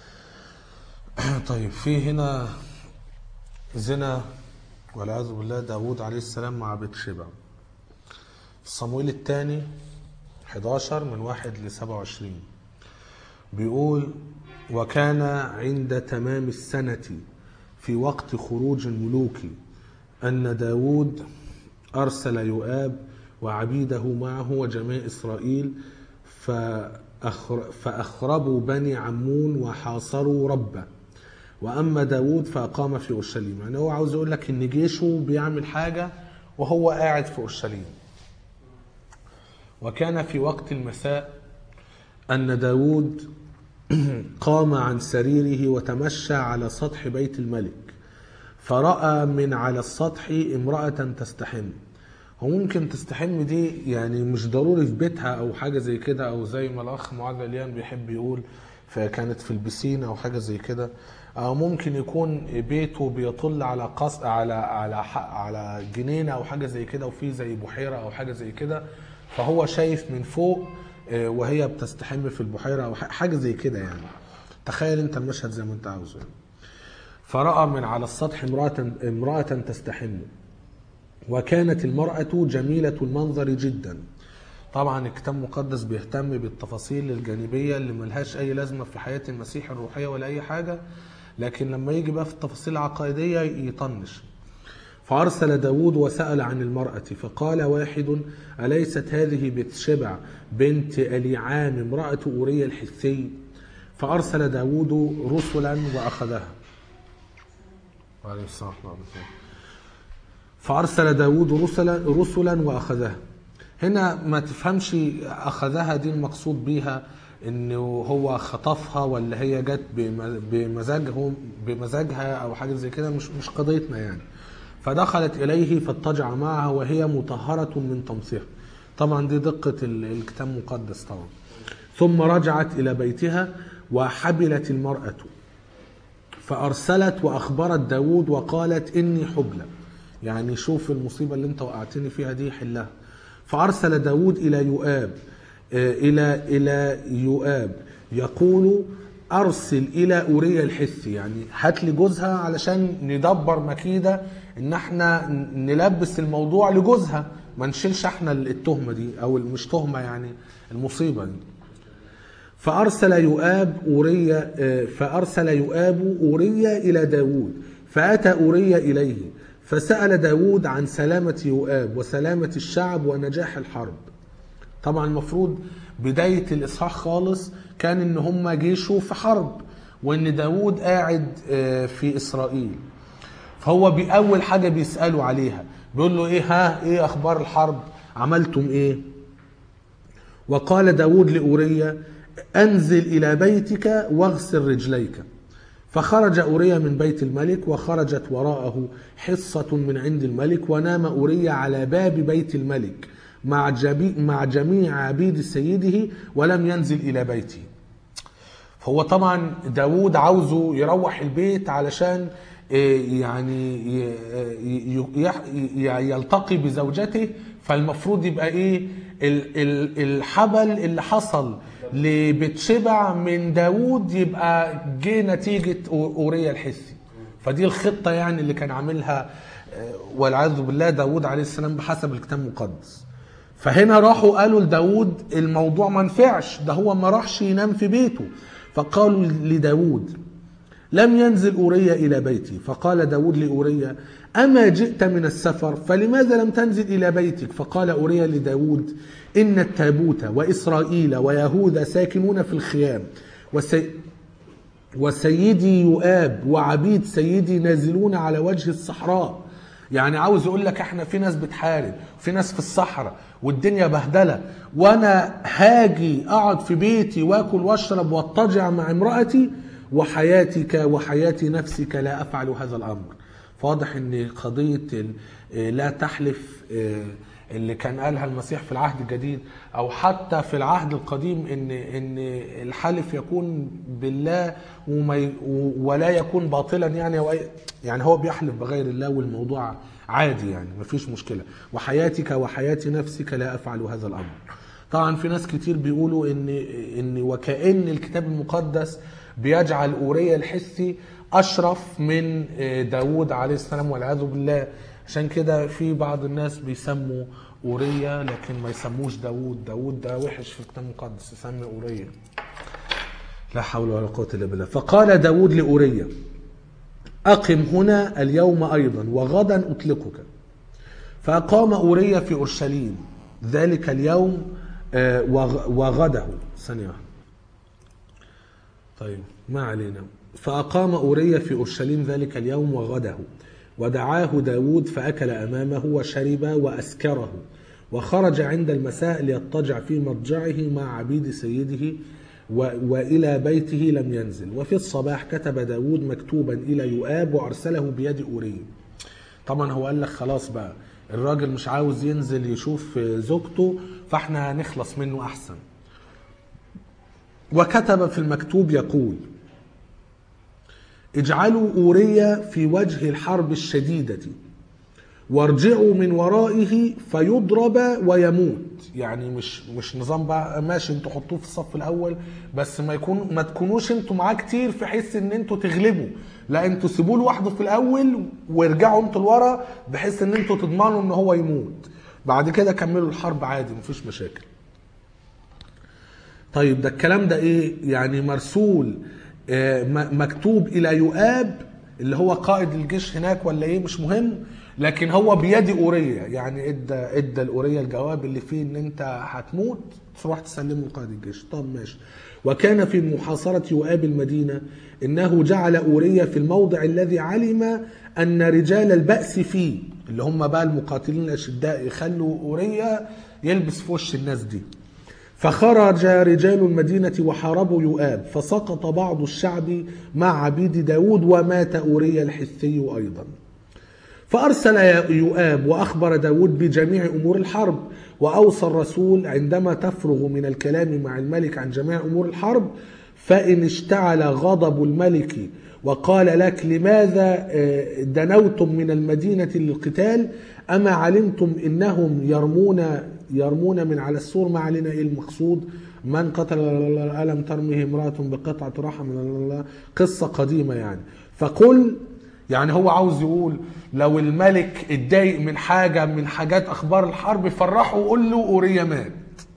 Speaker 1: طيب في هنا زنا والعياذ بالله داوود عليه السلام مع بيت شبع صمويل الثاني 11 من 1 ل 27 بيقول وكان عند تمام السنة في وقت خروج الملوك أن داود أرسل يؤاب وعبيده معه وجميع إسرائيل فأخر فأخربوا بني عمون وحاصروا ربه وأما داود فأقام في أورشليم يعني هو عاوز يقول لك إن جيشه بيعمل حاجة وهو قاعد في أورشليم وكان في وقت المساء أن داود قام عن سريره وتمشى على سطح بيت الملك فرأى من على السطح امرأة تستحم هو ممكن تستحم دي يعني مش ضروري في بيتها او حاجة زي كده او زي ما الاخ معاذ اليان بيحب يقول فكانت في البسين او حاجة زي كده او ممكن يكون بيته بيطل على قص على على ح- على جنينة او حاجة زي كده وفي زي بحيرة او حاجة زي كده فهو شايف من فوق آه، وهي بتستحم في البحيرة او ح- حاجة زي كده يعني تخيل انت المشهد زي ما انت عاوزه يعني. فرأى من على السطح امرأة امرأة تستحم وكانت المرأة جميلة المنظر جدا طبعا الكتاب المقدس بيهتم بالتفاصيل الجانبية اللي ملهاش أي لازمة في حياة المسيح الروحية ولا أي حاجة لكن لما يجي بقى في التفاصيل العقائدية يطنش فأرسل داود وسأل عن المرأة فقال واحد أليست هذه بتشبع بنت أليعام امرأة أوريا الحثي فأرسل داود رسلا وأخذها وعليه الصلاة والسلام فأرسل داود رسلا, رسلا وأخذها هنا ما تفهمش أخذها دي المقصود بيها إنه هو خطفها ولا هي جت بم- بمزاجهم بمزاجها أو حاجة زي كده مش مش قضيتنا يعني فدخلت إليه فاضطجع معها وهي مطهرة من طمسها طبعا دي دقة ال- الكتاب المقدس طبعا ثم رجعت إلى بيتها وحبلت المرأة فأرسلت وأخبرت داود وقالت إني حبلى يعني شوف المصيبة اللي انت وقعتني فيها دي حلها فأرسل داود إلى يؤاب آه، إلى إلى يؤاب يقول أرسل إلى أوريا الحثي يعني هات لي جوزها علشان ندبر مكيدة إن احنا نلبس الموضوع لجوزها ما نشيلش احنا التهمة دي أو مش تهمة يعني المصيبة دي فأرسل يؤاب أوريا آه، فأرسل يؤاب أوريا إلى داود فأتى أوريا إليه فسأل داود عن سلامة يؤاب وسلامة الشعب ونجاح الحرب طبعا المفروض بداية الإصحاح خالص كان إن هم جيشوا في حرب وإن داود قاعد آه، في إسرائيل فهو بأول حاجة بيسأله عليها بيقول له إيه ها إيه أخبار الحرب عملتم إيه وقال داود لأوريا أنزل إلى بيتك واغسل رجليك فخرج أوريا من بيت الملك وخرجت وراءه حصة من عند الملك ونام أوريا على باب بيت الملك مع, جبي مع جميع عبيد سيده ولم ينزل إلى بيته فهو طبعا داود عاوزه يروح البيت علشان إيه، يعني ي- ي- يح- ي- يلتقي بزوجته فالمفروض يبقى ايه ال- ال- الحبل اللي حصل لبتشبع من داود يبقى جه نتيجة أو- أوريا الحثي فدي الخطة يعني اللي كان عاملها آه، والعياذ بالله داود عليه السلام بحسب الكتاب المقدس فهنا راحوا قالوا لداود الموضوع ما نفعش ده هو ما راحش ينام في بيته فقالوا لداود لم ينزل أوريا إلى بيتي فقال داود لأوريا أما جئت من السفر فلماذا لم تنزل إلى بيتك فقال أوريا لداود إن التابوت وإسرائيل ويهوذا ساكنون في الخيام وسي وسيدي يؤاب وعبيد سيدي نازلون على وجه الصحراء يعني عاوز يقول لك احنا في ناس بتحارب في ناس في الصحراء والدنيا بهدله وانا هاجي اقعد في بيتي واكل واشرب واضطجع مع امراتي وحياتك وحياه نفسك لا افعل هذا الامر فواضح ان قضيه ال- آه، لا تحلف آه، اللي كان قالها المسيح في العهد الجديد او حتى في العهد القديم ان ان الحلف يكون بالله وما ي- ولا يكون باطلا يعني أو أي- يعني هو بيحلف بغير الله والموضوع عادي يعني مفيش مشكله وحياتك وحياه نفسك لا افعل هذا الامر طبعا في ناس كتير بيقولوا ان ان وكأن الكتاب المقدس بيجعل اوريا الحسي اشرف من داوود عليه السلام والعياذ بالله عشان كده في بعض الناس بيسموا اوريا لكن ما يسموش داوود داوود ده وحش في الكتاب المقدس يسمي اوريا لا حول ولا قوه الا بالله فقال داوود لاوريا اقم هنا اليوم ايضا وغدا اطلقك فأقام أوريا في أورشليم ذلك اليوم آه، وغ- وغده ثانية واحدة. طيب ما علينا فأقام أوريا في أورشليم ذلك اليوم وغده ودعاه داود فأكل أمامه وشرب وأسكره وخرج عند المساء ليضطجع في مضجعه مع عبيد سيده و- وإلى بيته لم ينزل وفي الصباح كتب داود مكتوبا إلى يؤاب وأرسله بيد أوريا طبعا هو قال لك خلاص بقى الراجل مش عاوز ينزل يشوف زوجته فاحنا هنخلص منه احسن وكتب في المكتوب يقول اجعلوا اوريا في وجه الحرب الشديده وارجعوا من ورائه فيضرب ويموت يعني مش مش نظام بقى ماشي انتوا حطوه في الصف الاول بس ما يكون ما تكونوش انتوا معاه كتير في حيث ان انتوا تغلبوا لا انتوا سيبوه لوحده في الاول وارجعوا انتوا لورا بحيث ان انتوا تضمنوا ان هو يموت بعد كده كملوا الحرب عادي مفيش مشاكل طيب ده الكلام ده ايه يعني مرسول آه، م- مكتوب الى يؤاب اللي هو قائد الجيش هناك ولا ايه مش مهم لكن هو بيد اوريا يعني ادى ادى الاوريا الجواب اللي فيه ان انت هتموت تروح تسلمه لقائد الجيش طب ماشي وكان في محاصرة يؤاب المدينة إنه جعل أوريا في الموضع الذي علم أن رجال البأس فيه اللي هم بقى المقاتلين الأشداء يخلوا أوريا يلبس في وش الناس دي فخرج رجال المدينة وحاربوا يؤاب فسقط بعض الشعب مع عبيد داود ومات أوريا الحثي أيضا فأرسل يؤاب وأخبر داود بجميع أمور الحرب وأوصى الرسول عندما تفرغ من الكلام مع الملك عن جميع أمور الحرب فإن اشتعل غضب الملك وقال لك لماذا آه، دنوتم من المدينة للقتال أما علمتم إنهم يرمون يرمون من على السور ما علينا إيه المقصود من قتل ألم ترمه امرأة بقطعة رحم قصة قديمة يعني فقل يعني هو عاوز يقول لو الملك اتضايق من حاجة من حاجات أخبار الحرب فرحه وقول له أوريا مات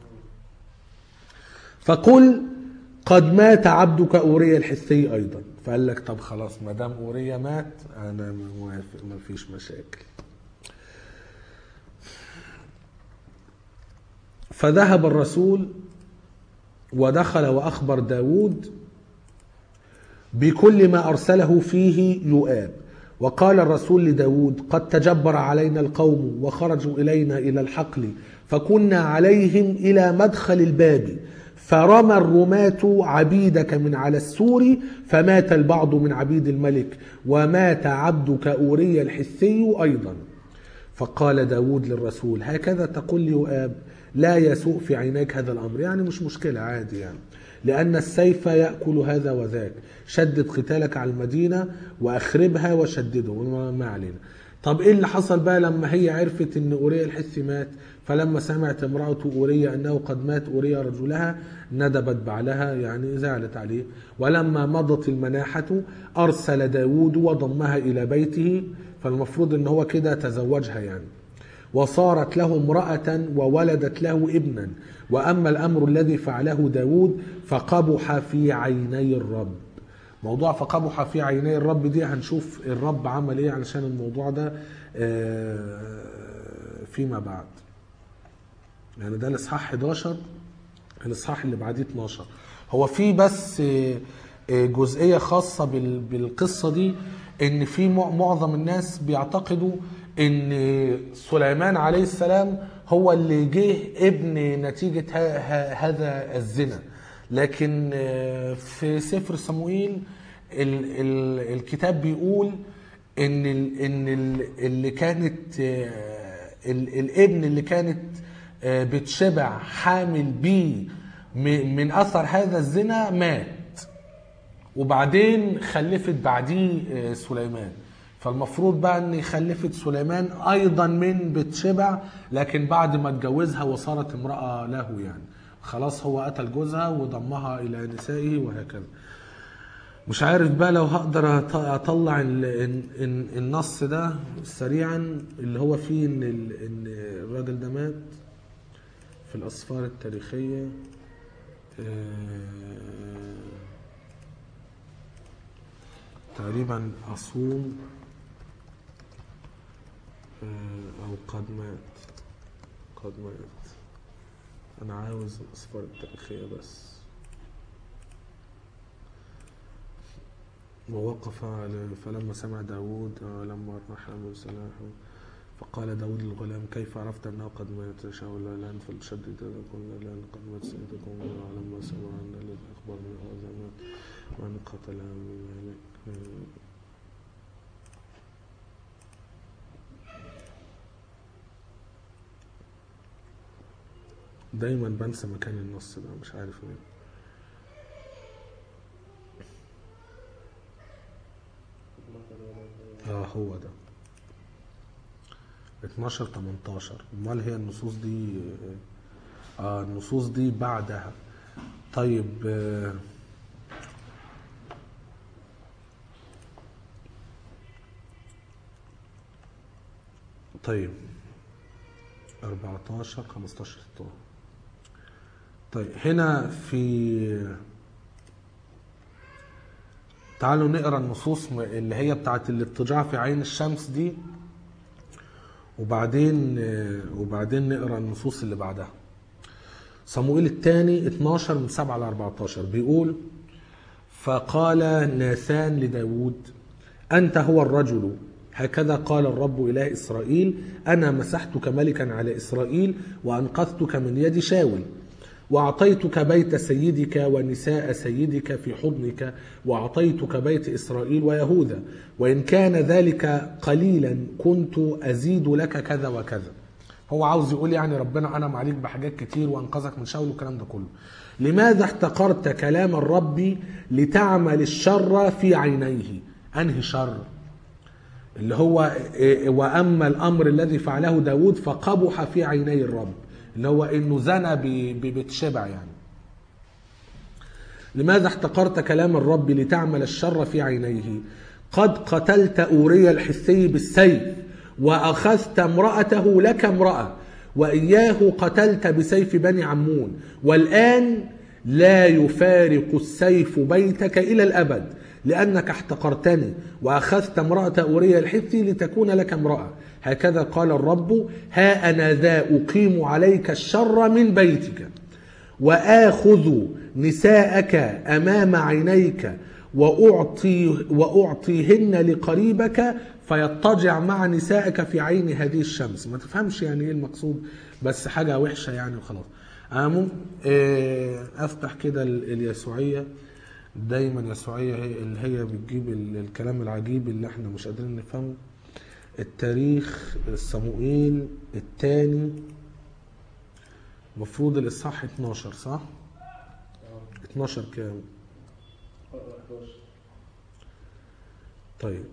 Speaker 1: فقل قد مات عبدك أوريا الحثي أيضا فقال لك طب خلاص ما دام أوريا مات أنا موافق ما فيش مشاكل فذهب الرسول ودخل وأخبر داود بكل ما أرسله فيه يؤاب وقال الرسول لداود قد تجبر علينا القوم وخرجوا إلينا إلى الحقل فكنا عليهم إلى مدخل الباب فرمى الرماة عبيدك من على السور فمات البعض من عبيد الملك ومات عبدك أوريا الحثي أيضا فقال داود للرسول هكذا تقول ليؤاب لا يسوء في عينيك هذا الأمر يعني مش مشكلة عادي يعني لأن السيف يأكل هذا وذاك شدد قتالك على المدينة وأخربها وشدده ما علينا طب ايه اللي حصل بقى لما هي عرفت ان اوريا الحثي مات فلما سمعت امرأة اوريا انه قد مات اوريا رجلها ندبت بعلها يعني زعلت عليه ولما مضت المناحة ارسل داود وضمها الى بيته فالمفروض ان هو كده تزوجها يعني وصارت له امرأة وولدت له ابنا وأما الأمر الذي فعله داود فقبح في عيني الرب موضوع فقبح في عيني الرب دي هنشوف الرب عمل ايه علشان الموضوع ده آه، فيما بعد يعني ده الاصحاح 11 الاصحاح اللي بعديه 12 هو في بس آه، آه، جزئيه خاصه بال- بالقصه دي ان في مع- معظم الناس بيعتقدوا ان سليمان عليه السلام هو اللي جه ابن نتيجه ه- ه- هذا الزنا لكن آه، في سفر صموئيل ال ال الكتاب بيقول ان ال ان ال اللي كانت آه، ال الابن اللي كانت آه، بتشبع حامل بيه م- من اثر هذا الزنا مات وبعدين خلفت بعديه آه، سليمان فالمفروض بقى ان خلفت سليمان ايضا من بتشبع لكن بعد ما اتجوزها وصارت امراه له يعني خلاص هو قتل جوزها وضمها الى نسائه وهكذا مش عارف بقى لو هقدر أط- اطلع ال- ال- ال- النص ده سريعا اللي هو فيه ان ال- ان الراجل ده مات في الاسفار التاريخيه آه، تقريبا اصوم آه، او قد مات قد مات انا عاوز الاسفار التاريخيه بس ووقف على فلما سمع داود آه، لما راح من سلاحه فقال داود للغلام كيف عرفت انه قد مات شاول الان فلشدد قلنا الان قد مات سيدكم ولما سمع ان الذي اخبر من هذا مات وان قتل من مالك آه، دايما بنسى مكان النص ده مش عارف ليه اه هو ده 12 18 امال هي النصوص دي اه النصوص دي بعدها طيب آه طيب 14 15 16 طيب هنا في تعالوا نقرا النصوص م- اللي هي بتاعت الاضطجاع في عين الشمس دي وبعدين وبعدين نقرا النصوص اللي بعدها صموئيل الثاني 12 من 7 ل 14 بيقول فقال ناثان لداود أنت هو الرجل هكذا قال الرب إله إسرائيل أنا مسحتك ملكا على إسرائيل وأنقذتك من يد شاول وأعطيتك بيت سيدك ونساء سيدك في حضنك وأعطيتك بيت إسرائيل ويهوذا وإن كان ذلك قليلا كنت أزيد لك كذا وكذا هو عاوز يقول يعني ربنا أنعم عليك بحاجات كتير وأنقذك من شاول والكلام ده كله لماذا احتقرت كلام الرب لتعمل الشر في عينيه أنهي شر اللي هو إيه، وأما الأمر الذي فعله داود فقبح في عيني الرب اللي هو إنه زنى ب- ببتشبع يعني لماذا احتقرت كلام الرب لتعمل الشر في عينيه قد قتلت أوريا الحثي بالسيف وأخذت امرأته لك امرأة وإياه قتلت بسيف بني عمون والآن لا يفارق السيف بيتك إلى الأبد لأنك احتقرتني وأخذت امرأة أوريا الحثي لتكون لك امرأة هكذا قال الرب ها أنا ذا أقيم عليك الشر من بيتك وآخذ نساءك أمام عينيك وأعطي وأعطيهن لقريبك فيضطجع مع نسائك في عين هذه الشمس ما تفهمش يعني ايه المقصود بس حاجة وحشة يعني وخلاص أنا ممكن آه، أفتح كده ال- اليسوعية دايما يسوعية هي اللي هي بتجيب ال- الكلام العجيب اللي احنا مش قادرين نفهمه التاريخ صموئيل الثاني المفروض الاصحاح 12 صح؟ 12 كام؟
Speaker 2: 11
Speaker 1: طيب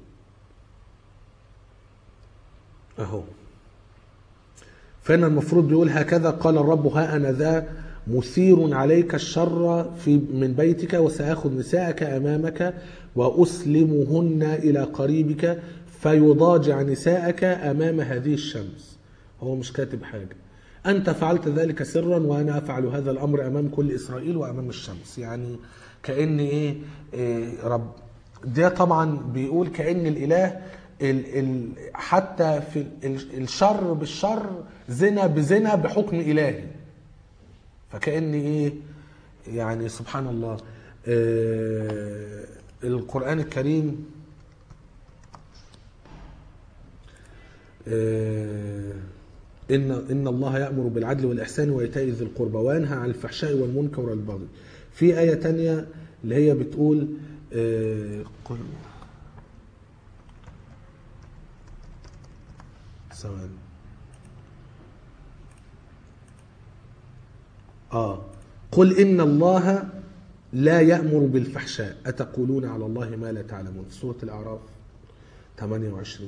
Speaker 1: اهو فهنا المفروض بيقول هكذا قال الرب ها انا ذا مثير عليك الشر في من بيتك وساخذ نساءك امامك واسلمهن الى قريبك فيضاجع نساءك امام هذه الشمس هو مش كاتب حاجه انت فعلت ذلك سرا وانا افعل هذا الامر امام كل اسرائيل وامام الشمس يعني كان ايه, إيه رب ده طبعا بيقول كان الاله ال ال حتى في ال- الشر بالشر زنا بزنا بحكم الهي فكأن ايه يعني سبحان الله آه القرآن الكريم آه إن إن الله يأمر بالعدل والإحسان وإيتاء ذي القربى وينهى عن الفحشاء والمنكر والبغي. في آية تانية اللي هي بتقول آه قل ثواني آه قل إن الله لا يأمر بالفحشاء أتقولون على الله ما لا تعلمون في سورة الأعراف 28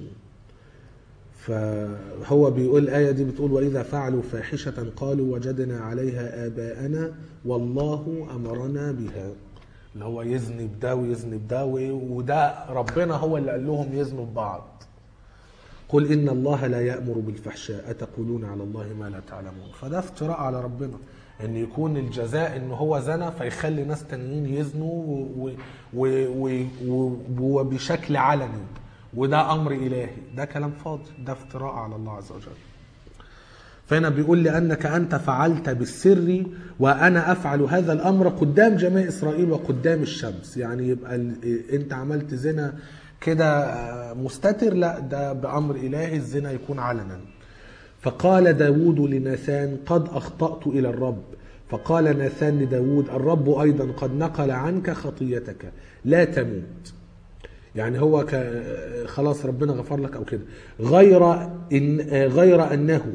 Speaker 1: فهو بيقول الآية دي بتقول وإذا فعلوا فاحشة قالوا وجدنا عليها آباءنا والله أمرنا بها اللي هو يزني بده ويزني بده وده ربنا هو اللي قال لهم يزنوا ببعض قل إن الله لا يأمر بالفحشاء أتقولون على الله ما لا تعلمون فده افتراء على ربنا ان يكون الجزاء ان هو زنى فيخلي ناس تانيين يزنوا و- و- و- و- وبشكل علني وده امر الهي ده كلام فاضي ده افتراء على الله عز وجل فهنا بيقول لأنك أنت فعلت بالسر وأنا أفعل هذا الأمر قدام جميع إسرائيل وقدام الشمس يعني يبقى ال- أنت عملت زنا كده آه، مستتر لا ده بأمر إلهي الزنا يكون علنا فقال داود لناثان قد أخطأت إلى الرب فقال ناثان لداود الرب أيضا قد نقل عنك خطيتك لا تموت يعني هو ك... خلاص ربنا غفر لك او كده غير إن غير انه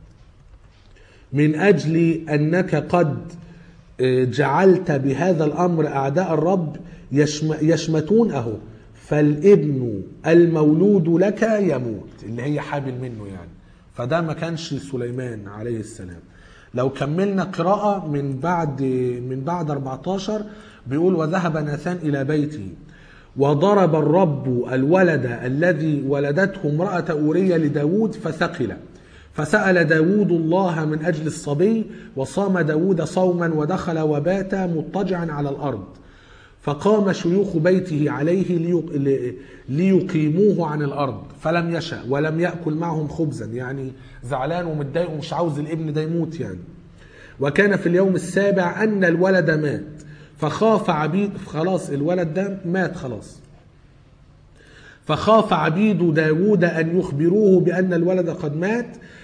Speaker 1: من اجل انك قد جعلت بهذا الامر اعداء الرب يشم... يشمتون اهو فالابن المولود لك يموت اللي هي حابل منه يعني فده ما كانش سليمان عليه السلام لو كملنا قراءة من بعد من بعد 14 بيقول وذهب ناثان إلى بيته وضرب الرب الولد الذي ولدته امرأة أورية لداود فثقل فسأل داود الله من أجل الصبي وصام داود صوما ودخل وبات مضطجعا على الأرض فقام شيوخ بيته عليه ليق- ل- ليقيموه عن الأرض فلم يشأ ولم يأكل معهم خبزا يعني زعلان ومتضايق ومش عاوز الابن ده يموت يعني وكان في اليوم السابع أن الولد مات فخاف عبيد خلاص الولد ده مات خلاص فخاف عبيد داود أن يخبروه بأن الولد قد مات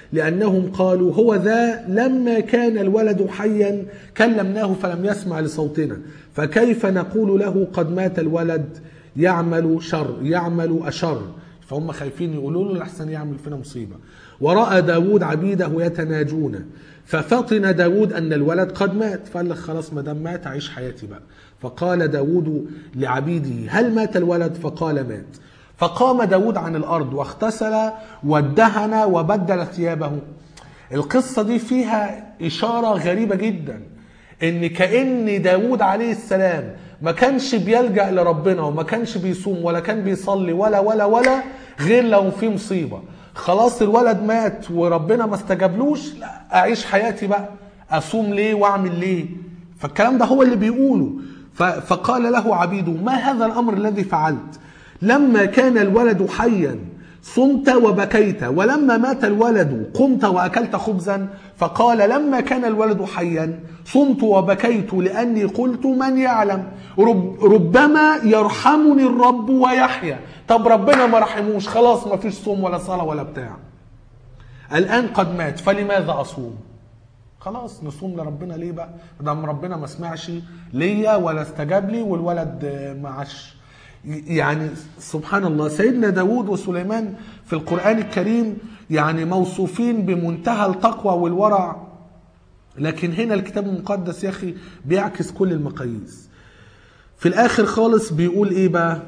Speaker 1: لأنهم قالوا هو ذا لما كان الولد حيا كلمناه فلم يسمع لصوتنا فكيف نقول له قد مات الولد يعمل شر يعمل أشر فهم خايفين يقولوا له لحسن يعمل فينا مصيبة ورأى داود عبيده يتناجون ففطن داود أن الولد قد مات فقال لك خلاص ما دام مات أعيش حياتي بقى فقال داود لعبيده هل مات الولد فقال مات فقام داود عن الأرض واغتسل وادهن وبدل ثيابه القصة دي فيها إشارة غريبة جدا إن كأن داود عليه السلام ما كانش بيلجأ لربنا وما كانش بيصوم ولا كان بيصلي ولا ولا ولا غير لو في مصيبة خلاص الولد مات وربنا ما استجابلوش لا أعيش حياتي بقى أصوم ليه وأعمل ليه فالكلام ده هو اللي بيقوله ف- فقال له عبيده ما هذا الأمر الذي فعلت لما كان الولد حيا صمت وبكيت ولما مات الولد قمت واكلت خبزا فقال لما كان الولد حيا صمت وبكيت لاني قلت من يعلم رب ربما يرحمني الرب ويحيى طب ربنا ما رحموش خلاص ما فيش صوم ولا صلاه ولا بتاع الان قد مات فلماذا اصوم خلاص نصوم لربنا ليه بقى دام ربنا ما سمعش ليا ولا استجاب لي والولد آه، ما عاش يعني سبحان الله سيدنا داود وسليمان في القرآن الكريم يعني موصوفين بمنتهى التقوى والورع لكن هنا الكتاب المقدس يا أخي بيعكس كل المقاييس في الآخر خالص بيقول إيه بقى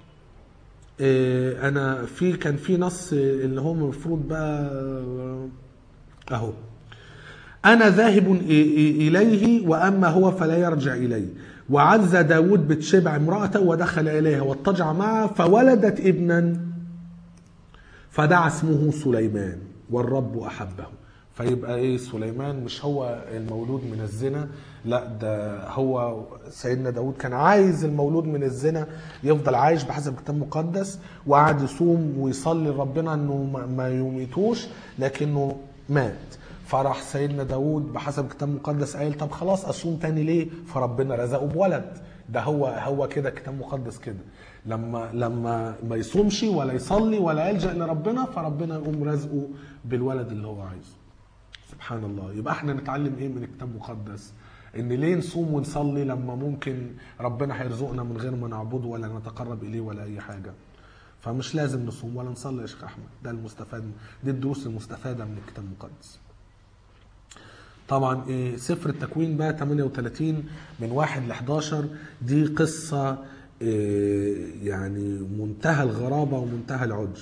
Speaker 1: إيه أنا في كان في نص اللي هو المفروض بقى أهو أنا ذاهب إ- إ- إليه وأما هو فلا يرجع إلي وعز داود بتشبع امرأته ودخل إليها واضطجع معها فولدت ابنا فدعا اسمه سليمان والرب أحبه فيبقى ايه سليمان مش هو المولود من الزنا لا ده هو سيدنا داود كان عايز المولود من الزنا يفضل عايش بحسب الكتاب المقدس وقعد يصوم ويصلي لربنا انه ما- ما يميتوش لكنه مات فراح سيدنا داود بحسب الكتاب المقدس قال طب خلاص اصوم تاني ليه فربنا رزقه بولد ده هو هو كده الكتاب المقدس كده لما لما ما يصومش ولا يصلي ولا يلجا لربنا فربنا يقوم رزقه بالولد اللي هو عايزه سبحان الله يبقى احنا نتعلم ايه من الكتاب المقدس ان ليه نصوم ونصلي لما ممكن ربنا هيرزقنا من غير ما نعبده ولا نتقرب اليه ولا اي حاجه فمش لازم نصوم ولا نصلي يا شيخ احمد ده المستفاد دي الدروس المستفاده من الكتاب المقدس طبعا ايه سفر التكوين بقى 38 من 1 ل 11 دي قصه إيه يعني منتهى الغرابه ومنتهى العجب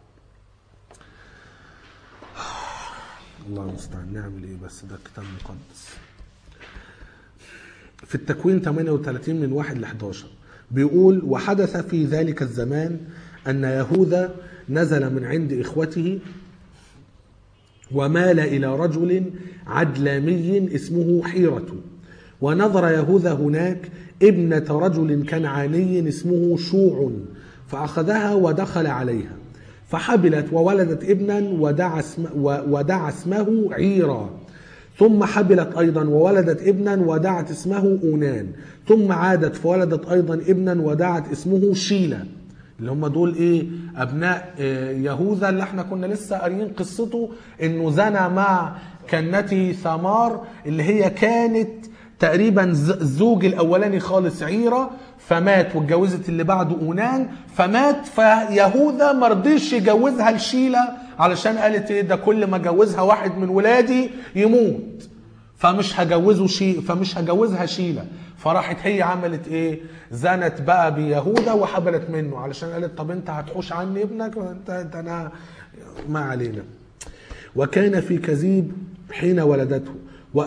Speaker 1: الله المستعان نعمل ايه بس ده الكتاب المقدس في التكوين 38 من 1 ل 11 بيقول وحدث في ذلك الزمان ان يهوذا نزل من عند اخوته ومال إلى رجل عدلامي اسمه حيرة ونظر يهوذا هناك ابنة رجل كنعاني اسمه شوع فأخذها ودخل عليها فحبلت وولدت ابنا ودعا, اسم و- ودعا اسمه عيرا ثم حبلت أيضا وولدت ابنا ودعت اسمه أونان ثم عادت فولدت أيضا ابنا ودعت اسمه شيلا اللي هم دول ايه ابناء آه، يهوذا اللي احنا كنا لسه قاريين قصته انه زنى مع كنته ثمار اللي هي كانت تقريبا ز- الزوج الاولاني خالص عيره فمات واتجوزت اللي بعده اونان فمات فيهوذا ما رضيش يجوزها لشيلا علشان قالت ايه ده كل ما اجوزها واحد من ولادي يموت فمش هجوزه شيء فمش هجوزها شيلة فراحت هي عملت ايه زنت بقى بيهوذا وحبلت منه علشان قالت طب انت هتحوش عني ابنك انت, انت انا ما علينا وكان في كذيب حين ولدته و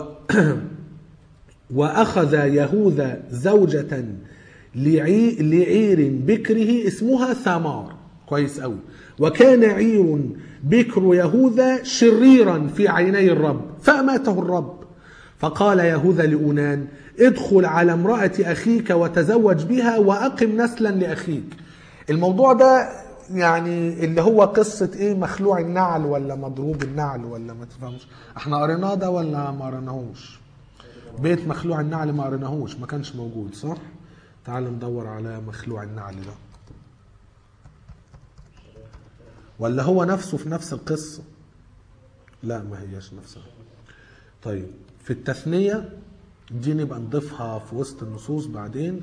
Speaker 1: واخذ يهوذا زوجة لعي... لعير بكره اسمها ثمار كويس قوي وكان عير بكر يهوذا شريرا في عيني الرب فاماته الرب فقال يهوذا لأونان ادخل على امرأة أخيك وتزوج بها وأقم نسلا لأخيك الموضوع ده يعني اللي هو قصة ايه مخلوع النعل ولا مضروب النعل ولا ما تفهمش احنا قريناه ده ولا ما قريناهوش بيت مخلوع النعل ما قريناهوش ما كانش موجود صح تعال ندور على مخلوع النعل ده ولا هو نفسه في نفس القصة لا ما هياش نفسها طيب في التثنية دي نبقى نضيفها في وسط النصوص بعدين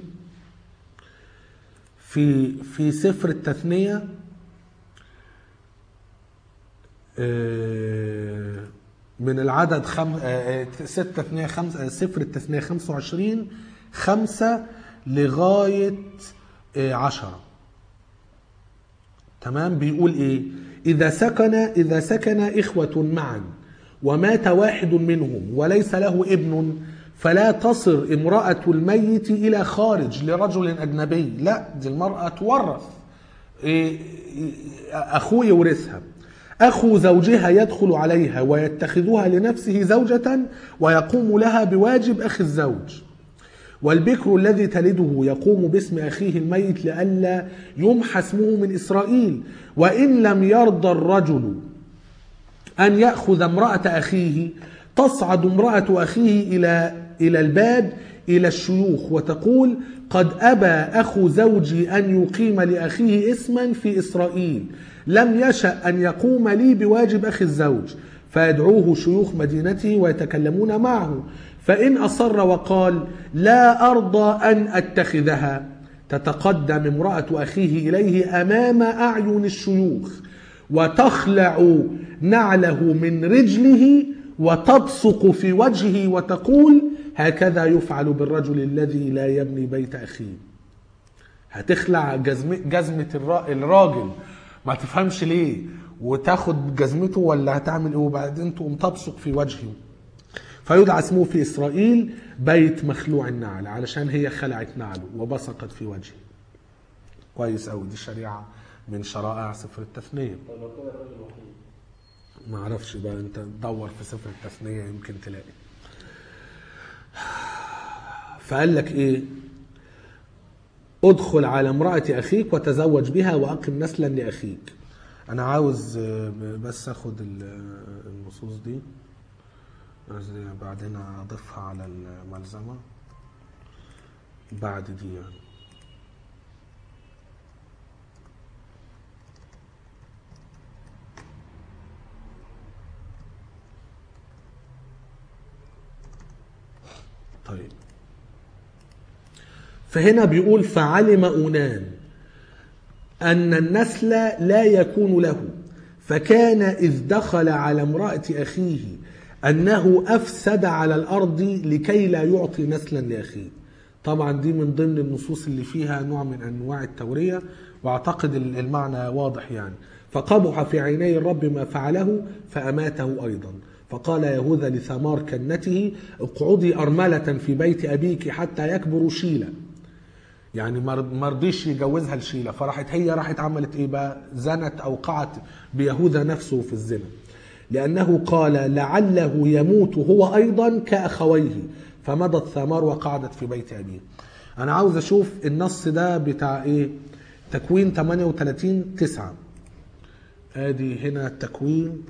Speaker 1: في في سفر التثنية آه، من العدد خم... آه، آه، ست تثنية خمس... آه، سفر التثنية 25 خمسة لغاية آه، عشرة تمام بيقول ايه اذا سكن اذا سكن اخوه معا ومات واحد منهم وليس له ابن فلا تصر امراه الميت الى خارج لرجل اجنبي لا دي المراه تورث إيه، إيه، اخوه يورثها اخو زوجها يدخل عليها ويتخذها لنفسه زوجه ويقوم لها بواجب اخي الزوج والبكر الذي تلده يقوم باسم أخيه الميت لئلا يمحى اسمه من إسرائيل وإن لم يرضى الرجل أن يأخذ امرأة أخيه تصعد امرأة أخيه إلى إلى الباب إلى الشيوخ وتقول قد أبى أخو زوجي أن يقيم لأخيه اسما في إسرائيل لم يشأ أن يقوم لي بواجب أخي الزوج فيدعوه شيوخ مدينته ويتكلمون معه فإن أصر وقال لا أرضى أن أتخذها تتقدم امرأة أخيه إليه أمام أعين الشيوخ وتخلع نعله من رجله وتبصق في وجهه وتقول هكذا يفعل بالرجل الذي لا يبني بيت أخيه هتخلع جزم جزمة الرا- الراجل ما تفهمش ليه وتاخد جزمته ولا هتعمل ايه وبعدين تقوم تبصق في وجهه فيدعى اسمه في اسرائيل بيت مخلوع النعل علشان هي خلعت نعله وبصقت في وجهه كويس قوي دي شريعه من شرائع سفر التثنيه
Speaker 2: طب لو كده الراجل وحيد
Speaker 1: ما اعرفش بقى انت تدور في سفر التثنيه يمكن تلاقي فقال لك ايه ادخل على امرأة أخيك وتزوج بها وأقم نسلا لأخيك أنا عاوز آه، بس أخد ال- النصوص دي عايز بعدين أضيفها على الملزمة بعد دي يعني طيب فهنا بيقول فعلم أونان أن النسل لا يكون له فكان إذ دخل على امرأة أخيه أنه أفسد على الأرض لكي لا يعطي نسلا لأخيه طبعا دي من ضمن النصوص اللي فيها نوع من أنواع التورية وأعتقد المعنى واضح يعني فقبح في عيني الرب ما فعله فأماته أيضا فقال يهوذا لثمار كنته اقعدي أرملة في بيت أبيك حتى يكبر شيلا يعني ما ما رضيش يجوزها لشيلة فراحت هي راحت عملت ايه بقى زنت اوقعت بيهوذا نفسه في الزنا لانه قال لعله يموت هو ايضا كاخويه فمضت ثمار وقعدت في بيت ابيه انا عاوز اشوف النص ده بتاع ايه تكوين 38 9 ادي هنا التكوين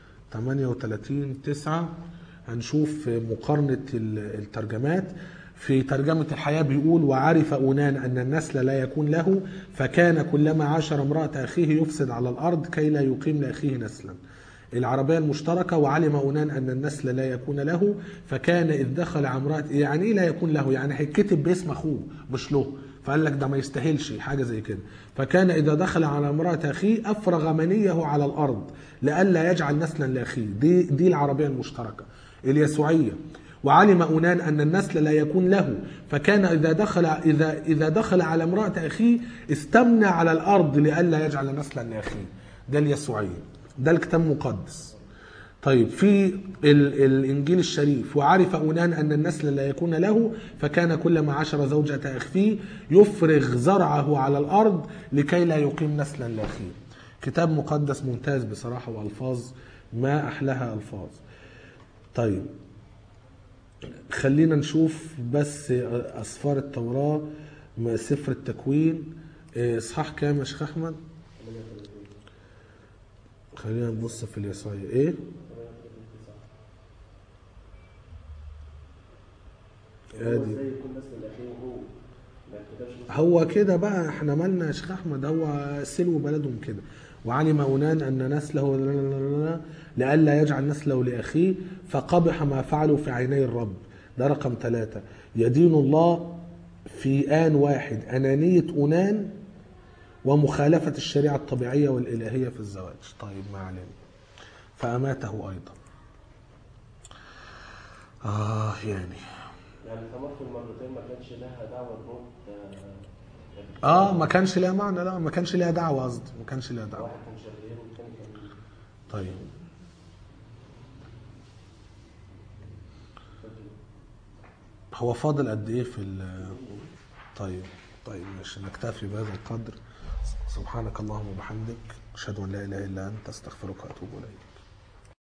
Speaker 1: 38 9 هنشوف مقارنة ال- الترجمات في ترجمة الحياة بيقول وعرف أونان أن النسل لا يكون له فكان كلما عاشر امرأة أخيه يفسد على الأرض كي لا يقيم لأخيه نسلا العربية المشتركة وعلم أونان أن النسل لا يكون له فكان إذ دخل على امرأة يعني إيه لا يكون له يعني هيتكتب باسم أخوه مش له فقال لك ده ما يستاهلش حاجة زي كده فكان إذا دخل على امرأة أخيه أفرغ منيه على الأرض لئلا يجعل نسلا لأخيه دي, دي العربية المشتركة اليسوعية وعلم أونان أن النسل لا يكون له فكان إذا دخل إذا إذا دخل على امرأة أخيه استمنى على الأرض لئلا يجعل نسلا لأخيه ده اليسوعية ده الكتاب المقدس طيب في ال- الانجيل الشريف وعرف اونان ان النسل لا يكون له فكان كلما عشر زوجة اخيه يفرغ زرعه على الارض لكي لا يقيم نسلا لاخيه. كتاب مقدس ممتاز بصراحه والفاظ ما احلاها الفاظ. طيب خلينا نشوف بس اسفار التوراه م- سفر التكوين إيه، اصحاح كام يا شيخ احمد؟ خلينا نبص في اليسوعية ايه؟
Speaker 2: هو
Speaker 1: ادي
Speaker 2: ازاي يكون نسل الاخير وهو ما كتبش نسل
Speaker 1: هو كده بقى احنا مالنا يا شيخ احمد هو سلو بلدهم كده وعلم أونان أن نسله لئلا يجعل نسله لأخيه فقبح ما فعلوا في عيني الرب ده رقم ثلاثة يدين الله في آن واحد أنانية أونان ومخالفة الشريعة الطبيعية والإلهية في الزواج طيب ما علينا فأماته أيضا آه يعني
Speaker 2: يعني تمر في المرتين ما كانش لها دعوه بموت آه،
Speaker 1: اه ما كانش لها معنى لا ما كانش لها دعوة قصدي ما كانش لها دعوة
Speaker 2: واحد كان شرير والثاني كان
Speaker 1: طيب هو فاضل قد ايه في ال طيب طيب ماشي نكتفي بهذا القدر سبحانك اللهم وبحمدك اشهد ان لا اله الا انت استغفرك واتوب اليك